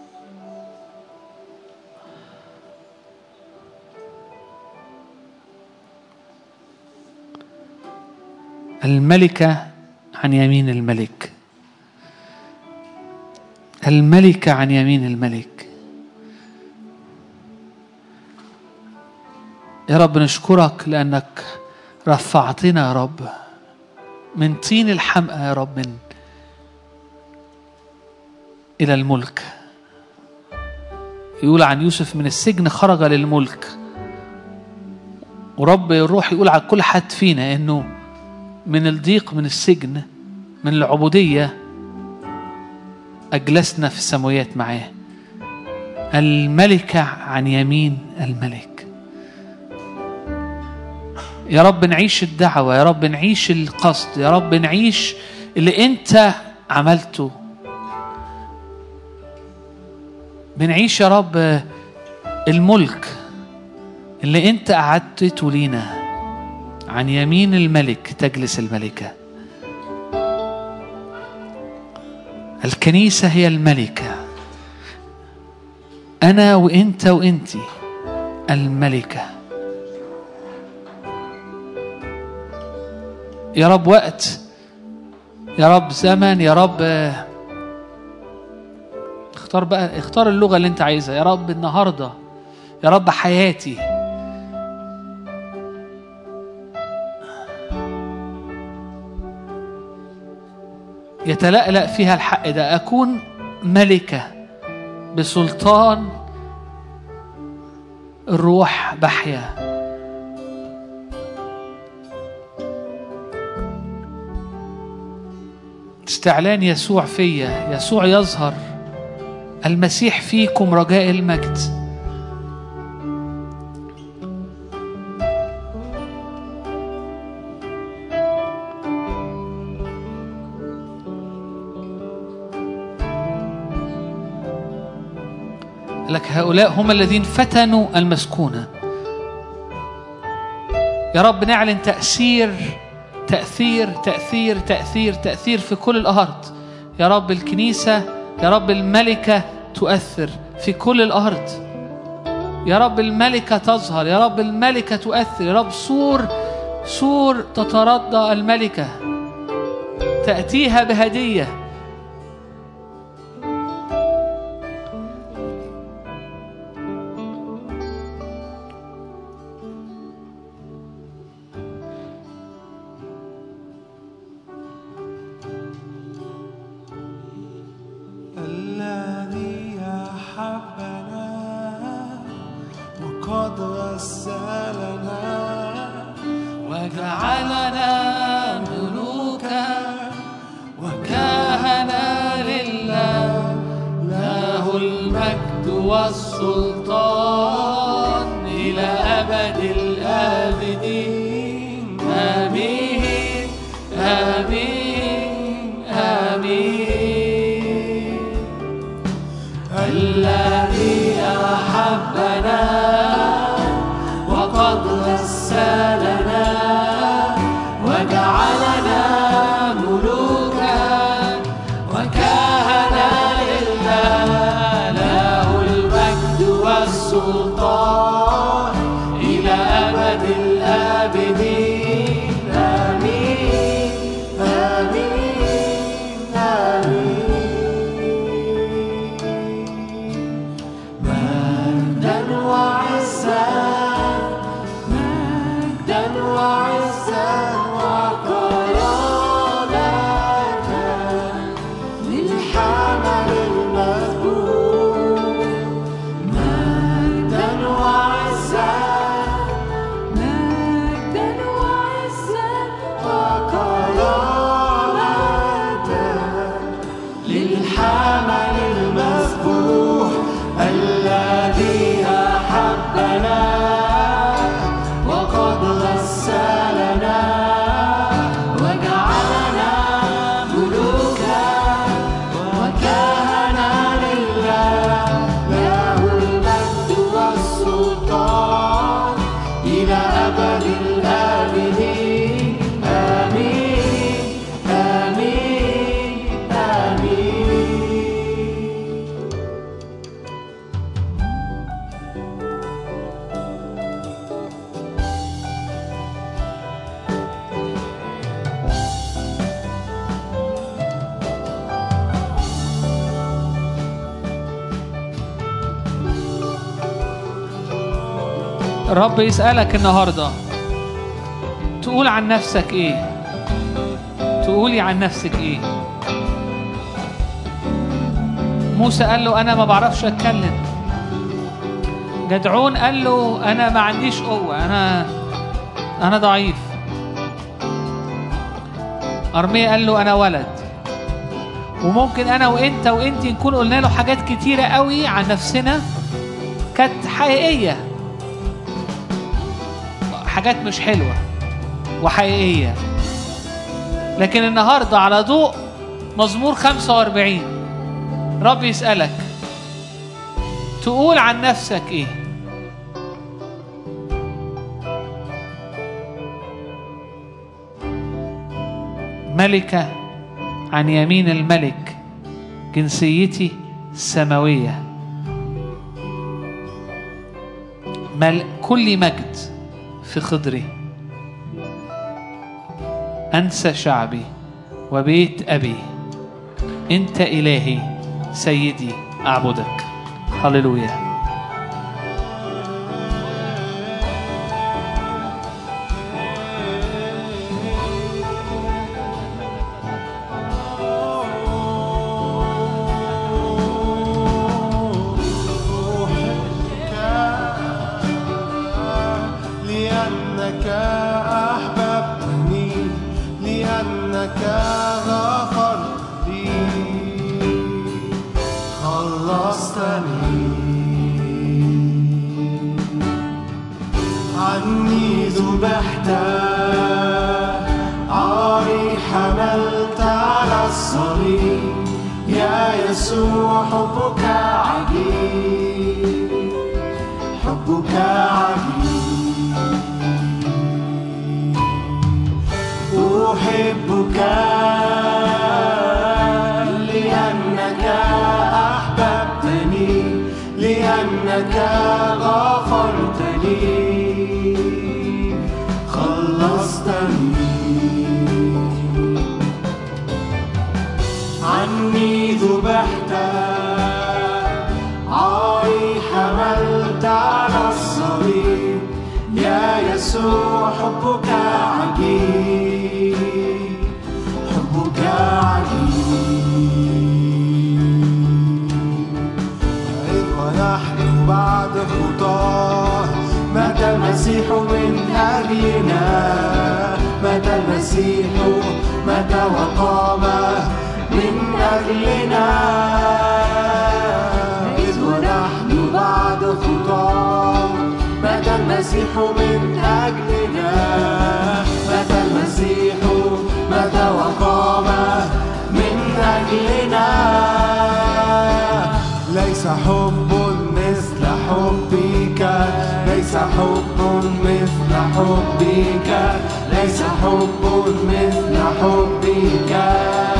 الملكة عن يمين الملك الملكة عن يمين الملك يا رب نشكرك لأنك رفعتنا يا رب من طين الحمقى يا رب من إلى الملك يقول عن يوسف من السجن خرج للملك ورب الروح يقول على كل حد فينا انه من الضيق من السجن من العبودية أجلسنا في السماويات معاه الملكة عن يمين الملك يا رب نعيش الدعوة يا رب نعيش القصد يا رب نعيش اللي انت عملته بنعيش يا رب الملك اللي انت أعدته لينا عن يمين الملك تجلس الملكة الكنيسة هي الملكة أنا وأنت وأنتي الملكة يا رب وقت يا رب زمن يا رب اختار بقى اختار اللغة اللي انت عايزها يا رب النهاردة يا رب حياتي يتلألأ فيها الحق ده أكون ملكة بسلطان الروح بحيا استعلان يسوع فيا يسوع يظهر المسيح فيكم رجاء المجد لك هؤلاء هم الذين فتنوا المسكونة يا رب نعلن تأثير تأثير تأثير تأثير تأثير في كل الأرض يا رب الكنيسة يا رب الملكة تؤثر في كل الأرض يا رب الملكة تظهر يا رب الملكة تؤثر يا رب سور سور تتردى الملكة تأتيها بهدية الذي أحبنا وقد غسلنا وجعلنا ملوكا وكهنا لله له المجد والسلطان إلى أبد الآبدين آمين آمين آمين الذي أحبنا وقد غسلنا وجعلنا ملوكا وكهنا لله له المجد والسلطان إلى أبد الآبدين آمين آمين آمين مجدا وعزا مجدا وعزا وكرامة للحمل المذكور مجدا وعزا مجدا وعزا وكرامة للحمل المذبوح الذي أحبنا وقد غسلنا وجعلنا ملوكا وكهنا لله له المجد والسلطان إلى أبد الآبدين آمين آمين آمين الرب يسألك النهاردة تقول عن نفسك ايه تقولي عن نفسك ايه موسى قال له انا ما بعرفش اتكلم جدعون قال له انا ما عنديش قوة انا انا ضعيف ارميا قال له انا ولد وممكن انا وانت وانت نكون قلنا له حاجات كتيرة قوي عن نفسنا كانت حقيقية حاجات مش حلوة وحقيقية لكن النهاردة على ضوء مزمور 45 رب يسألك تقول عن نفسك ايه ملكة عن يمين الملك جنسيتي سماوية مل كل مجد في خضري أنسى شعبي وبيت أبي أنت إلهي سيدي أعبدك هللويا لأنك أحببتني لأنك غفرت عني ذبحت عاري حملت على الصليب يا يسوع حبك عجيب حبك عجيب أحبك لأنك أحببتني لأنك غفرتني خلصتني عني ذبحت عاري حملت على الصليب يا يسوع حبك عجيب حبك عجيب إذ ونحن بعد خطاه مات المسيح من أجلنا مات المسيح مات وقام من أجلنا إذ ونحن بعد خطاه مات المسيح من أجلنا مات المسيح مات وقام من أجلنا ليس حب مثل حبك ليس حب مثل حبك ليس حب مثل حبك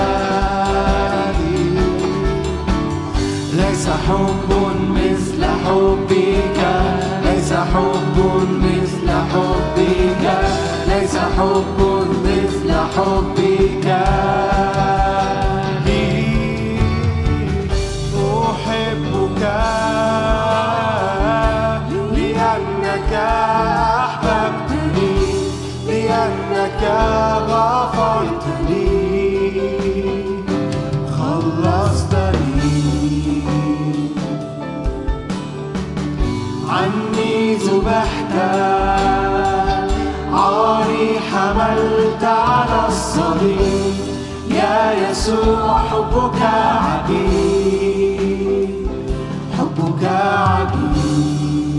ليس حب مثل حبك ليس حب مثل حبك ليس حب مثل حبك لي أحبك لأنك أحببتني لأنك غفرتني خلصتني عني ذبحت عاري حملت على الصليب يا يسوع حبك عجيب حبك عجيب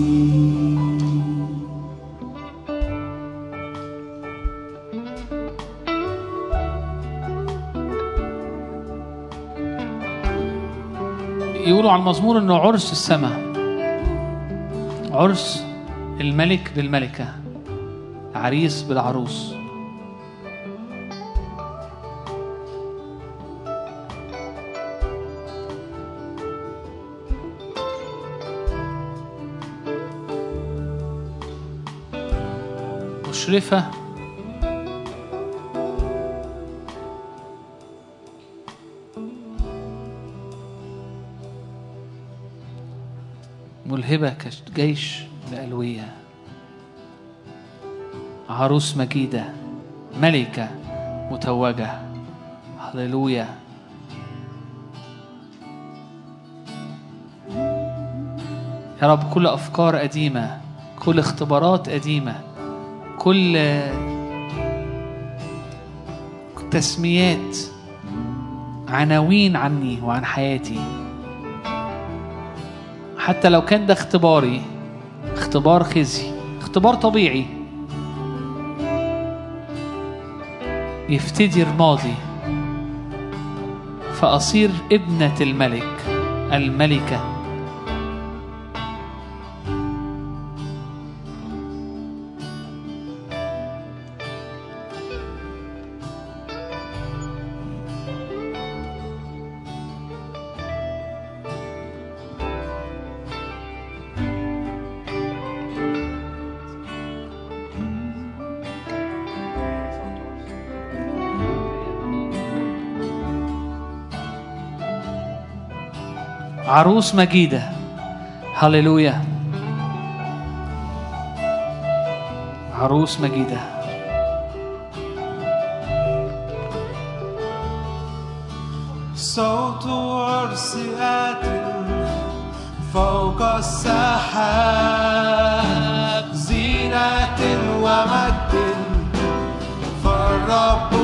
يقولوا على المزمور انه عرس السماء عرس الملك بالملكة عريس بالعروس مشرفة ملهبة كجيش بألوية عروس مجيدة ملكة متوجة هللويا يا رب كل أفكار قديمة كل اختبارات قديمة كل تسميات عناوين عني وعن حياتي حتى لو كان ده اختباري اختبار خزي اختبار طبيعي يفتدي الماضي فأصير ابنة الملك الملكة عروس مجيدة هللويا عروس مجيدة صوت عرس آت فوق السحاب زينة ومجد فالرب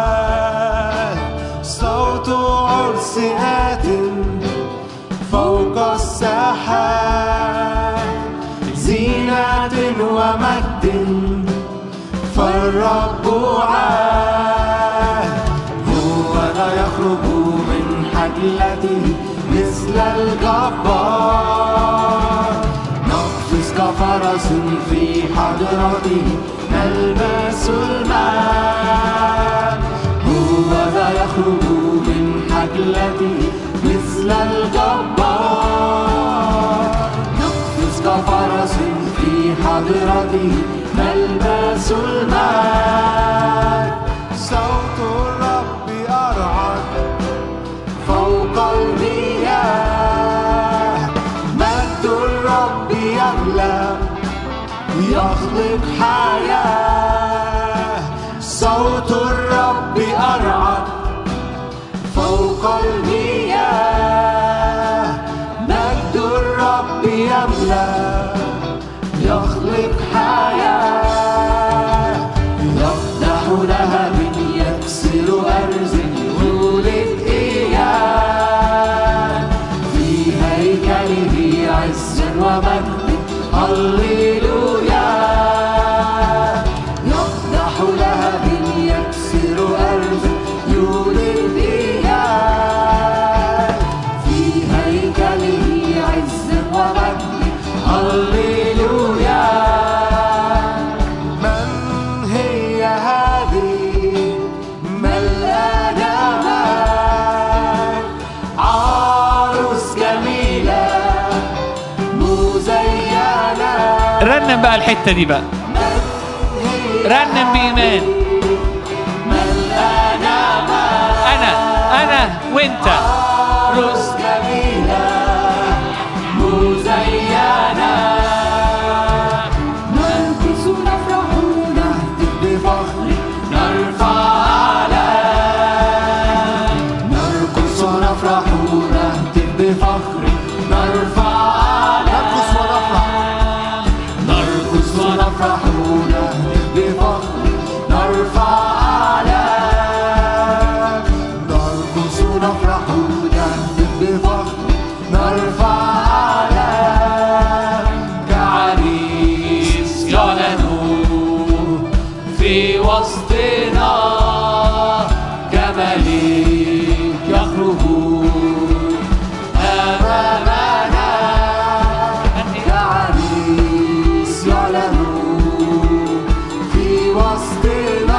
عال صوت عرس آت فوق فالرب عاد هو لا يخرج من حجلته مثل الجبار نقفز كفرس في حضرته نلبس الماء هو لا يخرج من حجلته مثل الجبار نقفز كفرس في حضرته نلبس الماء صوت الرب أرعد فوق المياه مجد الرب يملأ يخلق حياة صوت الرب أرعد فوق المياه مجد الرب يملأ يخلق حياة يفتح لهب يكسر أرز يولد إياه في هيكله عز ومجد هللويا يفتح لهب يكسر أرز يولد إياه في هيكله عز ومجد هللويا من هي هذه ملأنا مجد عروس جميلة مزينة رنم بقى الحتة دي بقى رنم بإيمان ملأنا مجد أنا أنا وأنت عروس جميلة مزينة نرقص نفرح نهتف بفخر نرفع أعلام نرقص ونفرح نهتف بفخر نرفع أعلام نرقص ونفرح نهتف بفخر نرفع أعلام نرقص ونفرح نهتف بفخر نرفع أعلام كعريس يعلن في وسطنا كملك يخرج أمامنا كعريس يعلن في وسطنا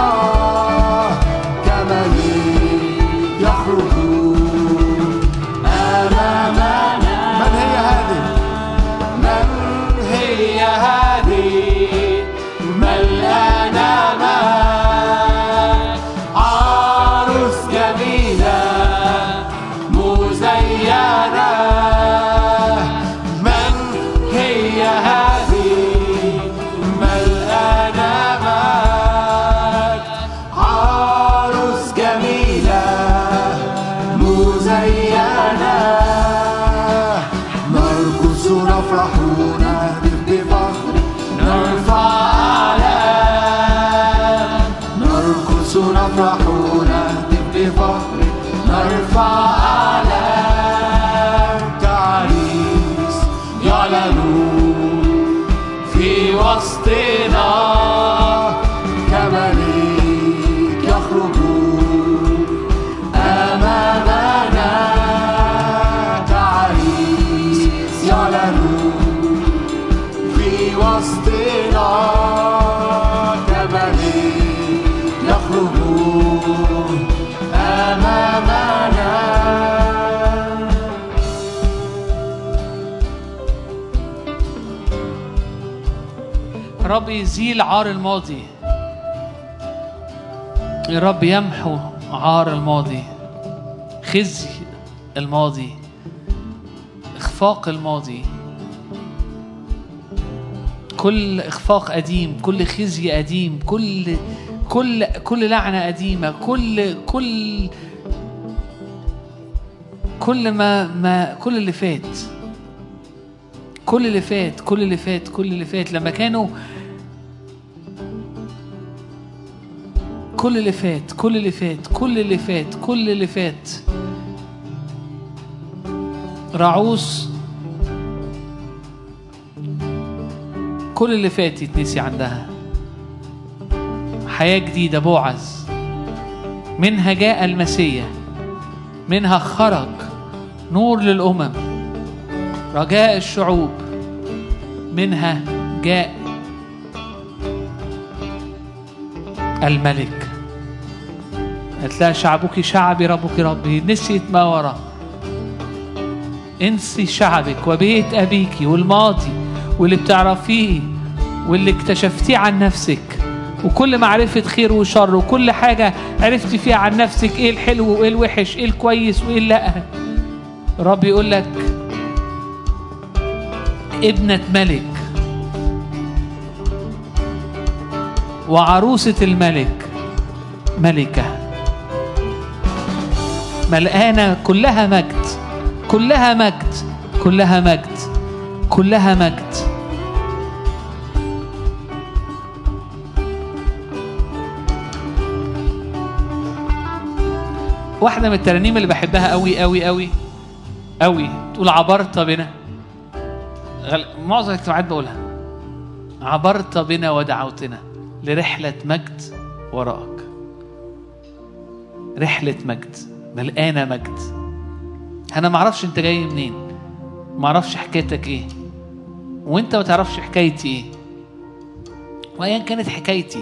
كملك يخرج أمامنا من هي هذه؟ من هي هذه ملأنا ماء عروس جميلة مزينة من هي هذه ملأنا ماء عروس جميلة مزينة نرقص نفرح نهتف بفخر نرفع أعلام نرقص نفرح نهتف بفخر نرفع أعلام كعريس يعلن في وسطنا كملك يخرج أمامنا كعريس يعلن في وسطنا كملك يخرج أمامنا رب يزيل عار الماضي يا رب يمحو عار الماضي خزي الماضي اخفاق الماضي كل اخفاق قديم كل خزي قديم كل كل كل لعنه قديمه كل كل كل ما ما كل اللي فات كل اللي فات كل اللي فات كل اللي فات لما كانوا كل اللي فات كل اللي فات كل اللي فات كل اللي فات رعوس كل اللي فات يتنسي عندها حياة جديدة بوعز منها جاء المسيح منها خرج نور للأمم رجاء الشعوب منها جاء الملك هتلاقي شعبك شعبي ربك ربي نسيت ما وراه انسي شعبك وبيت أبيك والماضي واللي بتعرفيه واللي اكتشفتيه عن نفسك وكل معرفة خير وشر وكل حاجة عرفت فيها عن نفسك ايه الحلو وايه الوحش ايه الكويس وايه اللا رب يقول لك ابنة ملك وعروسة الملك ملكة ملقانة كلها مجد كلها مجد كلها مجد كلها مجد واحدة من الترانيم اللي بحبها قوي قوي قوي قوي تقول عبرت بنا غل... معظم الاجتماعات بقولها عبرت بنا ودعوتنا لرحلة مجد وراءك رحلة مجد ملقانة مجد أنا معرفش أنت جاي منين معرفش حكايتك إيه وأنت ما تعرفش حكايتي إيه وأيا كانت حكايتي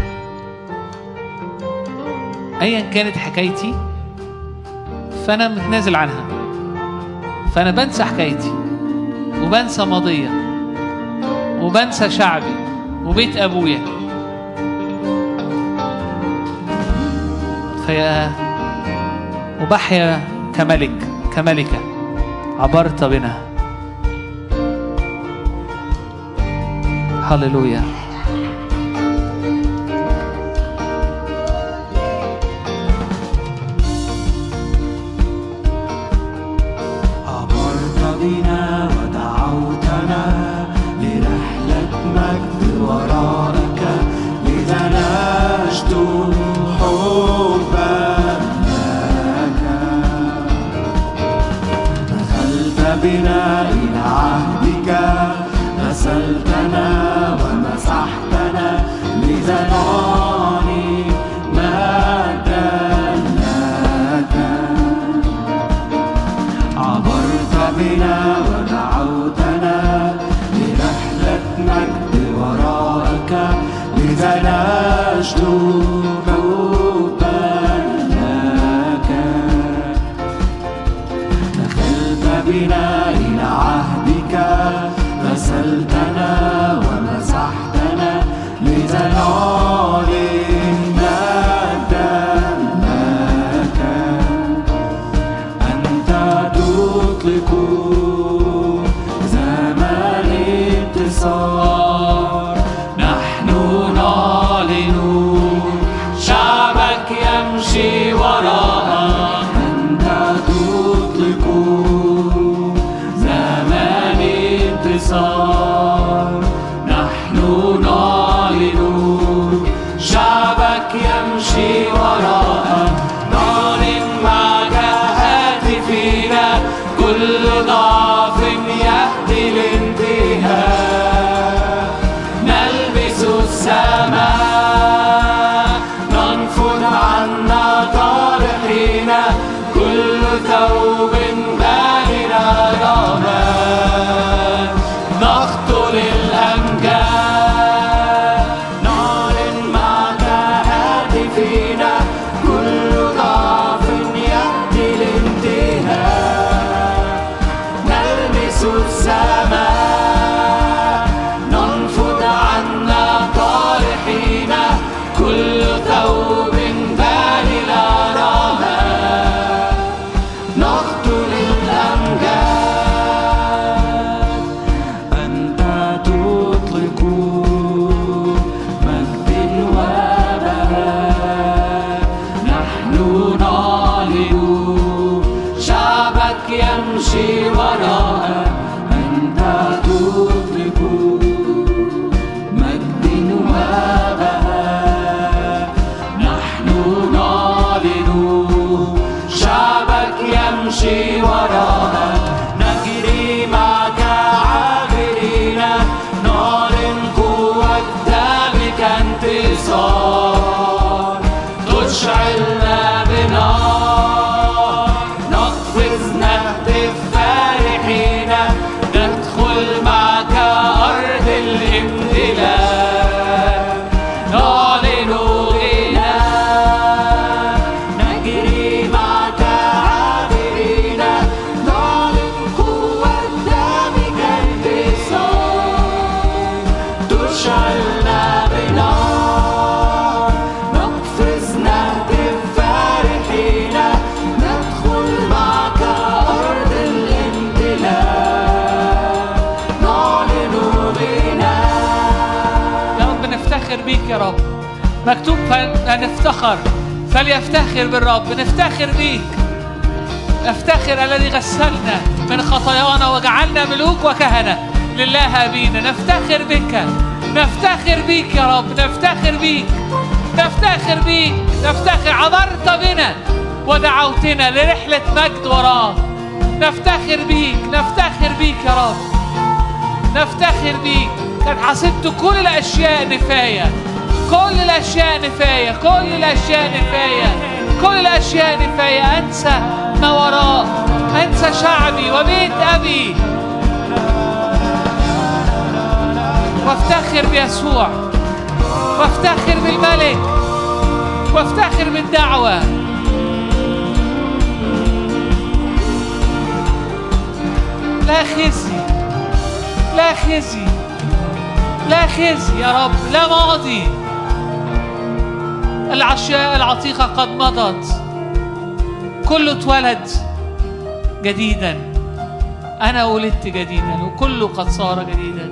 أيا كانت حكايتي فأنا متنازل عنها فأنا بنسى حكايتي وبنسى ماضية وبنسى شعبي وبيت أبويا فيا وبحيا كملك كملكة عبرت بنا هللويا عبرت بنا ودعوتنا لرحلة مجد وراءك لذا نشدو حبا لك دخلت بنا إلى عهدك غسلتنا ومسحتنا لذا نعلي مجدا لك عبرت بنا ودعوتنا لرحلة مجد وراءك لذا نشدو حبا لك دخلت بنا إلى عهدك غسلتنا ومسحتنا لذا نعلن مجدا لك أنت تطلق زمان انتصار نحن نعلن شعبك يمشي وراءك أنت تطلق زمان انتصار نحن نعلن شعبك يمشي وراءك نعلن معك هاتفينا كل ضعف يأتي الانتهاء نلبس السماء ننفض عنا طارحين كل ثوب بالنا رماد نقتل الأمجاد نعلن معك هاتفينا كل ضعف يأتي الانتهاء نلمس السماء ننفض عنا طارحين كل ثوب بال رماد نقتل الأمجاد أنت تطلق مجد وبهاء نحن نعلن شعبك يمشي وراءك أنت تطلق مجد وبهاء نحن نعلن شعبك يمشي وراءك نجري معك عابرين نعلن قوة دمك انتصار تشعلنا بنار نقفز نهتف فرحين ندخل معك أرض الامتلاك نعلن غنى نجري معك عابرين نعلن قوة دمك انتصار تشعلنا بنار نقفز نهتف فرحين ندخل معك أرض الامتلاك نعلن غنى يا رب نفتخر بيك يا رب مكتوب فنفتخر فليفتخر بالرب نفتخر بيك نفتخر الذي غسلنا من خطايانا وجعلنا ملوك وكهنة لله أبينا نفتخر بك نفتخر بيك يا رب نفتخر بيك نفتخر بيك نفتخر عبرت بنا ودعوتنا لرحلة مجد وراك نفتخر بيك نفتخر بيك يا رب نفتخر بيك قد حسبت كل الأشياء نفاية كل الأشياء نفاية كل الأشياء نفاية كل الأشياء نفاية أنسى ما وراء أنسى شعبي وبيت أبي وافتخر بيسوع وافتخر بالملك وافتخر بالدعوة لا خزي لا خزي لا خزي يا رب لا ماضي العشاء العتيقة قد مضت كله اتولد جديدا أنا ولدت جديدا وكله قد صار جديدا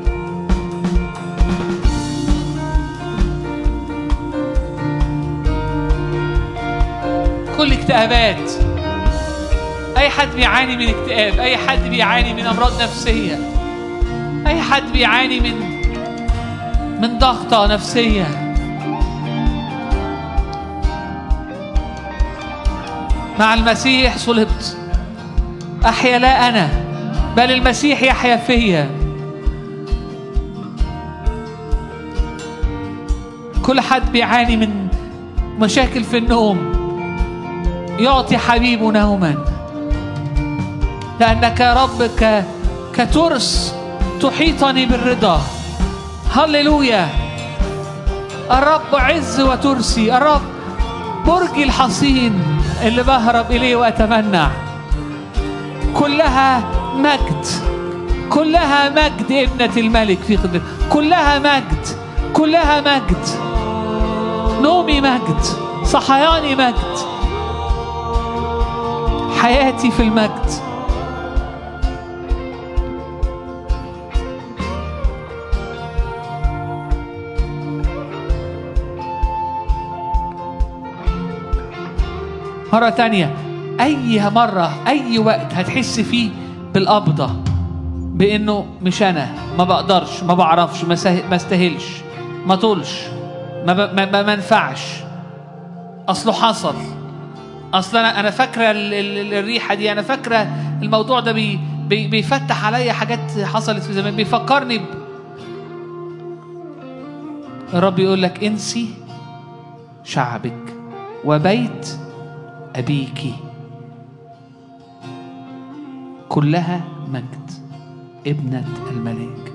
كل اكتئابات أي حد بيعاني من اكتئاب أي حد بيعاني من أمراض نفسية أي حد بيعاني من من ضغطة نفسية مع المسيح صلبت أحيا لا أنا بل المسيح يحيا فيا كل حد بيعاني من مشاكل في النوم يعطي حبيبه نوما لأنك يا رب ك... كترس تحيطني بالرضا هللويا الرب عز وترسي الرب برجي الحصين اللي بهرب إليه وأتمنع كلها مجد كلها مجد ابنة الملك في قدرته كلها مجد كلها مجد نومي مجد صحياني مجد حياتي في المجد مرة تانية أي مرة أي وقت هتحس فيه بالقبضة بإنه مش أنا ما بقدرش ما بعرفش ما, سه... ما استاهلش ما طولش ما, ب... ما... ما منفعش أصله حصل أصل أنا أنا فاكرة ال... ال... الريحة دي أنا فاكرة الموضوع ده بي... بي... بيفتح عليا حاجات حصلت في زمان بيفكرني ب... الرب يقول لك انسي شعبك وبيت أبيك كلها مجد ابنة الملك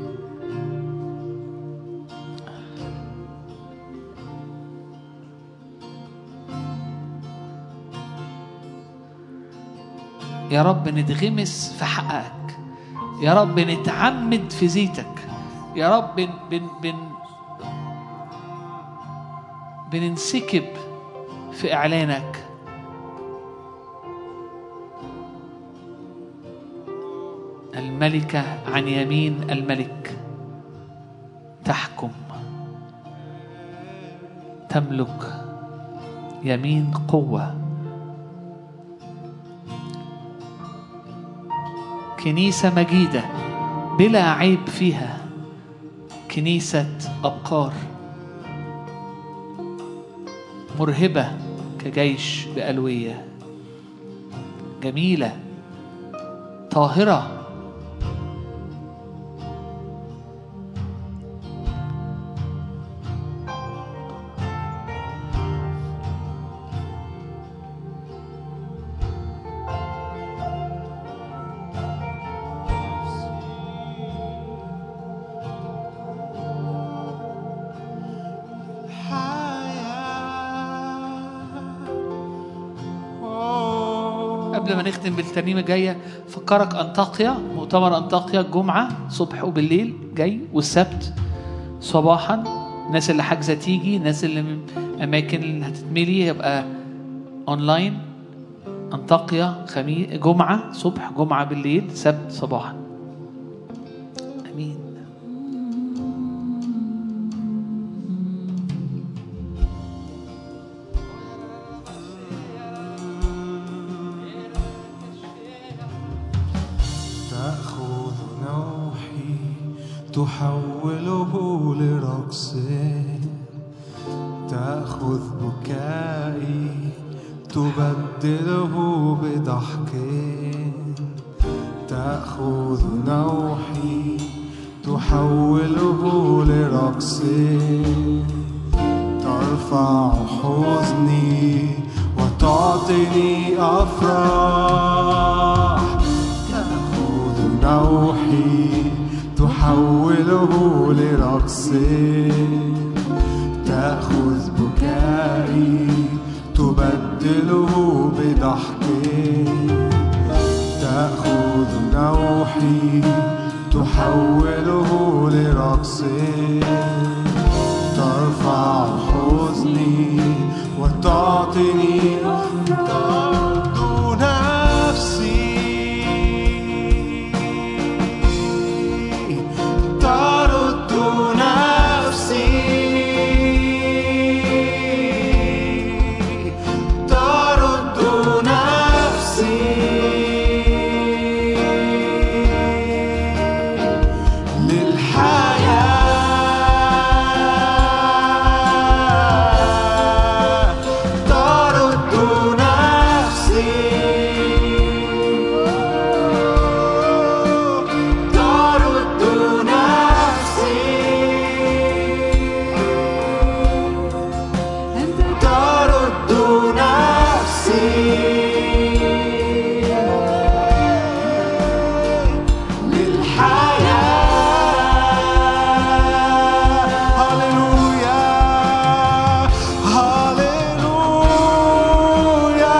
يا رب نتغمس في حقك يا رب نتعمد في زيتك يا رب بن بن بن بننسكب في إعلانك الملكة عن يمين الملك تحكم تملك يمين قوة كنيسة مجيدة بلا عيب فيها كنيسة أبقار مرهبة كجيش بألوية جميلة طاهرة قبل ما نختم بالترنيمه الجايه فكرك انطاقيا مؤتمر انطاقيا الجمعه صبح وبالليل جاي والسبت صباحا الناس اللي حاجزه تيجي الناس اللي من اماكن اللي هتتملي يبقى اونلاين انطاقيا خميس جمعه صبح جمعه بالليل سبت صباحا امين تأخذ نوحي تحوله لرقص تأخذ بكائي تبدله بضحك تأخذ نوحي تحوله لرقص ترفع حزني وتعطيني أفراح تأخذ نوحي تحوله لرقص تأخذ بكائي تبدله بضحك تأخذ نوحي تحوله لرقص ترفع حزني وتعطيني ترد نفسي ترد نفسي ترد نفسي للحياة ترد نفسي ترد نفسي ترد نفسي للحياة هللويا هللويا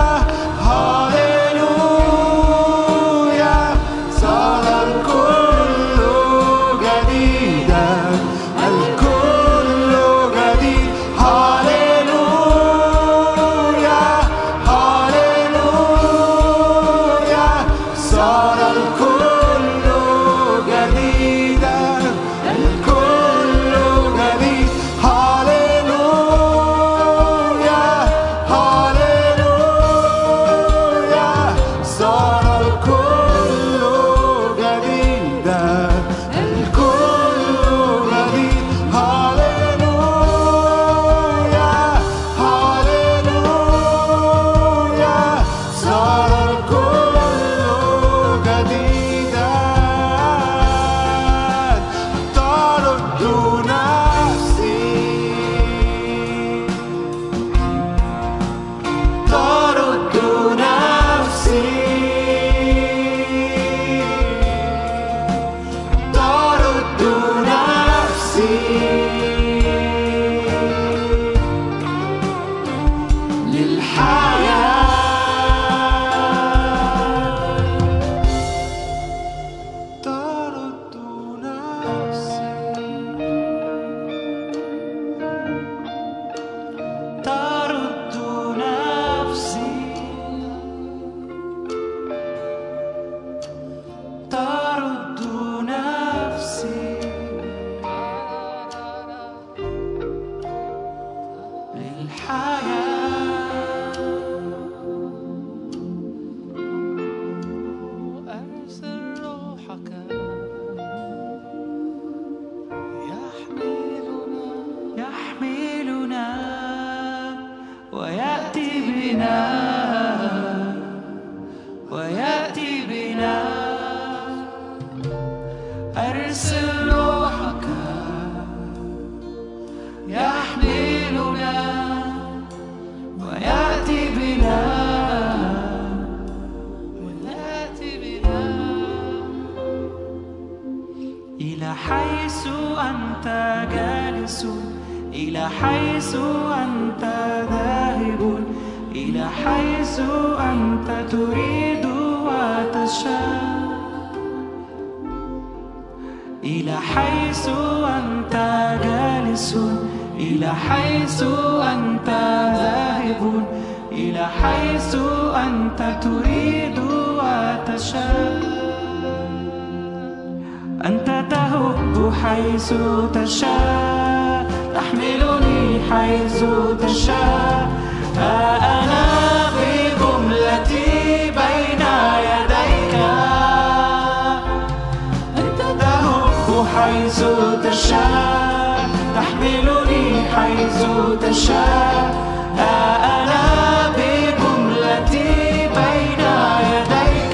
هللويا صار الكل جديدا الكل جديد هللويا هللويا صار الكل جديدا الكل جديد هللويا هللويا صار الكل جديدا الكل جديد هللويا هللويا صار الكل جديدا ترد نفسي ترد نفسي ترد نفسي للحياة ترد نفسي ترد نفسي ترد نفسي للحياة أرسل روحك يحملنا يحملنا ويأتي بنا ويأتي بنا أرسل روحك يحملنا ويأتي بنا ويأتي بنا إلى حيث أنت جالس إلى حيث أنت ذاهب إلى حيث أنت تريد وتشاء إلى حيث أنت جالس إلى حيث أنت ذاهب إلى حيث أنت تريد وتشاء أنت تهب حيث تشاء تحملني حيث تشاء ها أنا بجملتي بين يديك أنت تهب حيث تشاء تحملني حيث تشاء ها أنا بجملتي بين يديك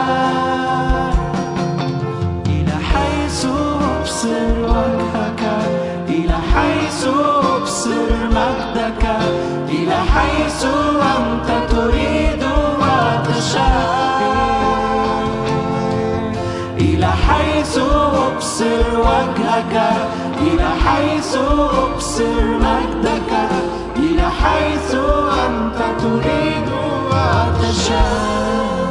إلى حيث أبصر وجهك إلى حيث أبصر مجدك إلى حيث أنت تريد وتشاء إلى حيث أبصر وجهك إلى حيث أبصر مجدك إلى حيث أنت تريد وتشاء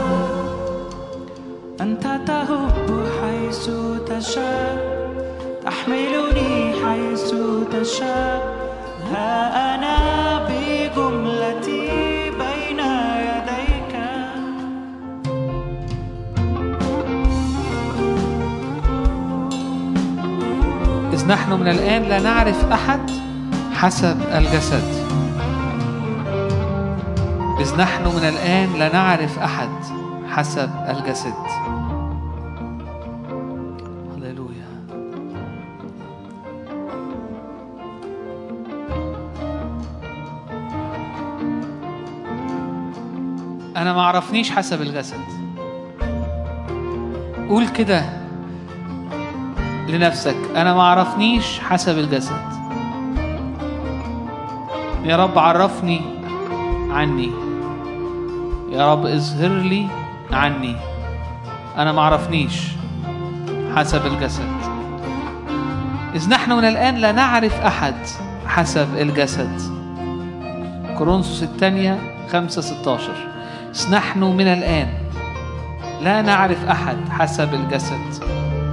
أنت تهب حيث تشاء تحملني حيث تشاء ها أنا بجملتي بين يديك إذ نحن من الآن لا نعرف أحد حسب الجسد إذ نحن من الآن لا نعرف أحد حسب الجسد هللويا أنا ما عرفنيش حسب الجسد قول كده لنفسك أنا ما عرفنيش حسب الجسد يا رب عرفني عني يا رب اظهر لي عني أنا ما عرفنيش حسب الجسد إذ نحن من الآن لا نعرف أحد حسب الجسد كورنثوس الثانية خمسة ستاشر إذ نحن من الآن لا نعرف أحد حسب الجسد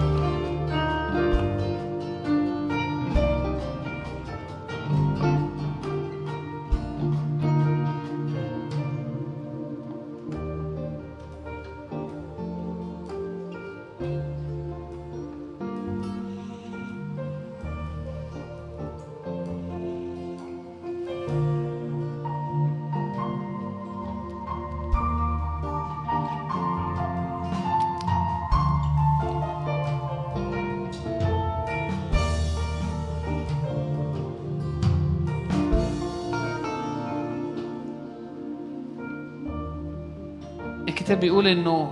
الكتاب بيقول انه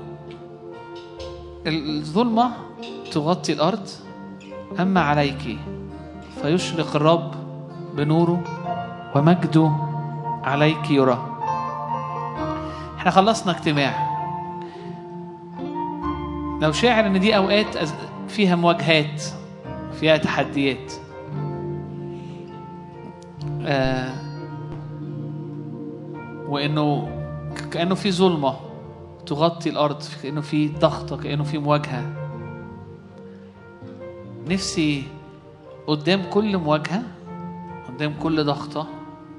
الظلمة تغطي الأرض أما عليك فيشرق الرب بنوره ومجده عليك يرى احنا خلصنا اجتماع لو شاعر ان دي اوقات أز- فيها مواجهات فيها تحديات آه وانه ك- كانه في ظلمه تغطي الارض كانه في ضغطه كانه في مواجهه نفسي قدام كل مواجهه قدام كل ضغطه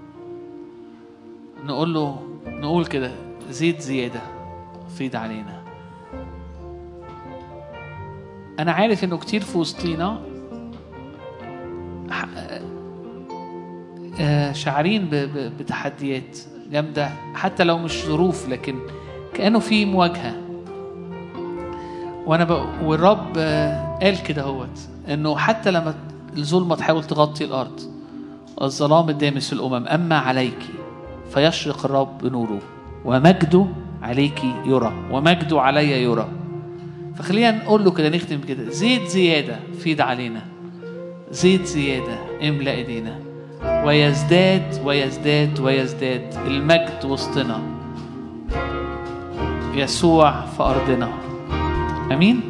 نقول له نقول كده زيد زياده فيض علينا انا عارف انه كتير في وسطينا ح- آه، شعرين ب- ب- بتحديات جامده حتى لو مش ظروف لكن كانه في مواجهه وانا ب... والرب آه، قال كده هوت انه حتى لما الظلمه تحاول تغطي الارض الظلام الدامس الامم اما عليك فيشرق الرب بنوره ومجده عليك يرى ومجده علي يرى فخلينا نقول له كده نختم كده زيد زياده فيض علينا زيد زياده املا ايدينا ويزداد ويزداد ويزداد المجد وسطنا يسوع في ارضنا امين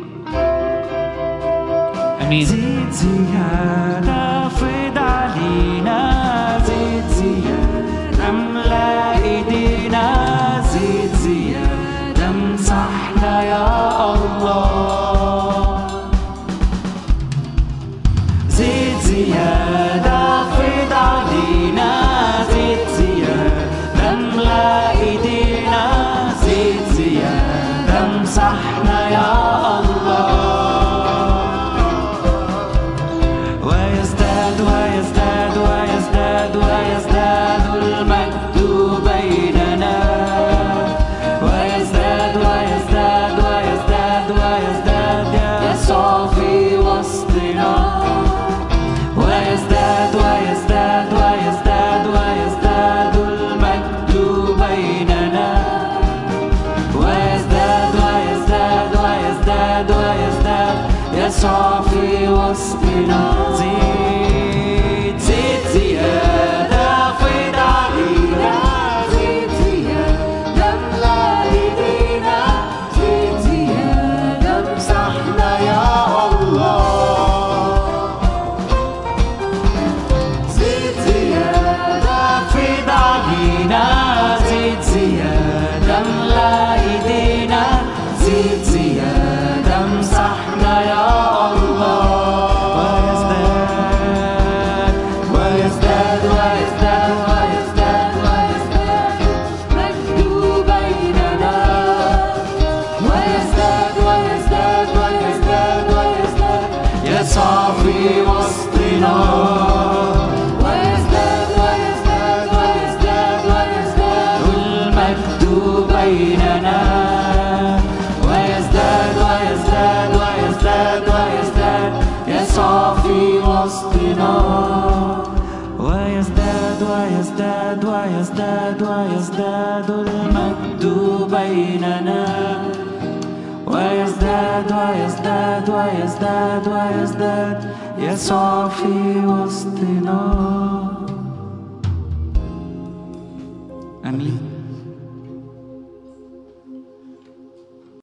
امين زيد زيادة فيض علينا زيد زيادة املا ايدينا يسوع في وسطنا زيد زيد زيادة فيض علينا زيد زيادة املأ ايدينا زيد زيادة امسحنا يا الله زيد زيادة فيض علينا زيد زيادة املأ ايدينا زيد زيادة امسحنا يا الله ويزداد ويزداد ويزداد ويزداد ويزداد مجد بيننا ويزداد ويزداد ويزداد ويزداد يسوع في وسطنا ويزداد ويزداد ويزداد ويزداد المجد بيننا ويزداد ويزداد ويزداد ويزداد يسوع في وسطنا ويزداد ويزداد ويزداد ويزداد المجد بيننا ويزداد ويزداد ويزداد ويزداد يسوع في وسطنا آمين